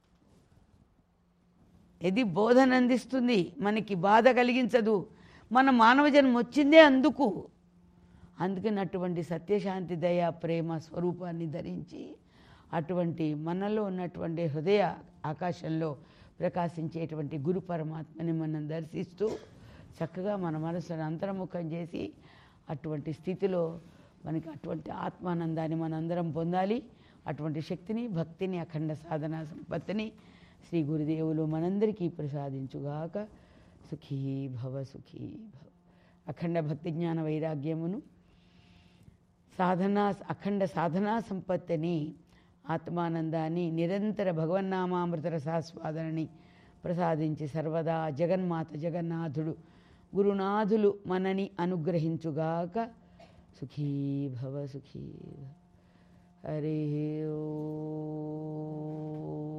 ఇది బోధన అందిస్తుంది మనకి బాధ కలిగించదు మన మానవ జన్మ వచ్చిందే అందుకు అందుకని అటువంటి సత్యశాంతి దయ ప్రేమ స్వరూపాన్ని ధరించి అటువంటి మనలో ఉన్నటువంటి హృదయ ఆకాశంలో ప్రకాశించేటువంటి గురు పరమాత్మని మనం దర్శిస్తూ చక్కగా మన మనసును అంతర్ముఖం చేసి అటువంటి స్థితిలో మనకి అటువంటి ఆత్మానందాన్ని మనందరం పొందాలి అటువంటి శక్తిని భక్తిని అఖండ సాధన సంపత్తిని శ్రీ గురుదేవులు మనందరికీ ప్రసాదించుగాక సుఖీ భవ సుఖీ భవ అఖండ భక్తి జ్ఞాన వైరాగ్యమును సాధనా అఖండ సాధనా సంపత్తిని ఆత్మానందాన్ని నిరంతర భగవన్నామామృత రసాస్వాదనని ప్రసాదించి సర్వదా జగన్మాత జగన్నాథుడు గురునాథులు మనని అనుగ్రహించుగాక సుఖీ భవ సుఖీ భవ హరి ఓ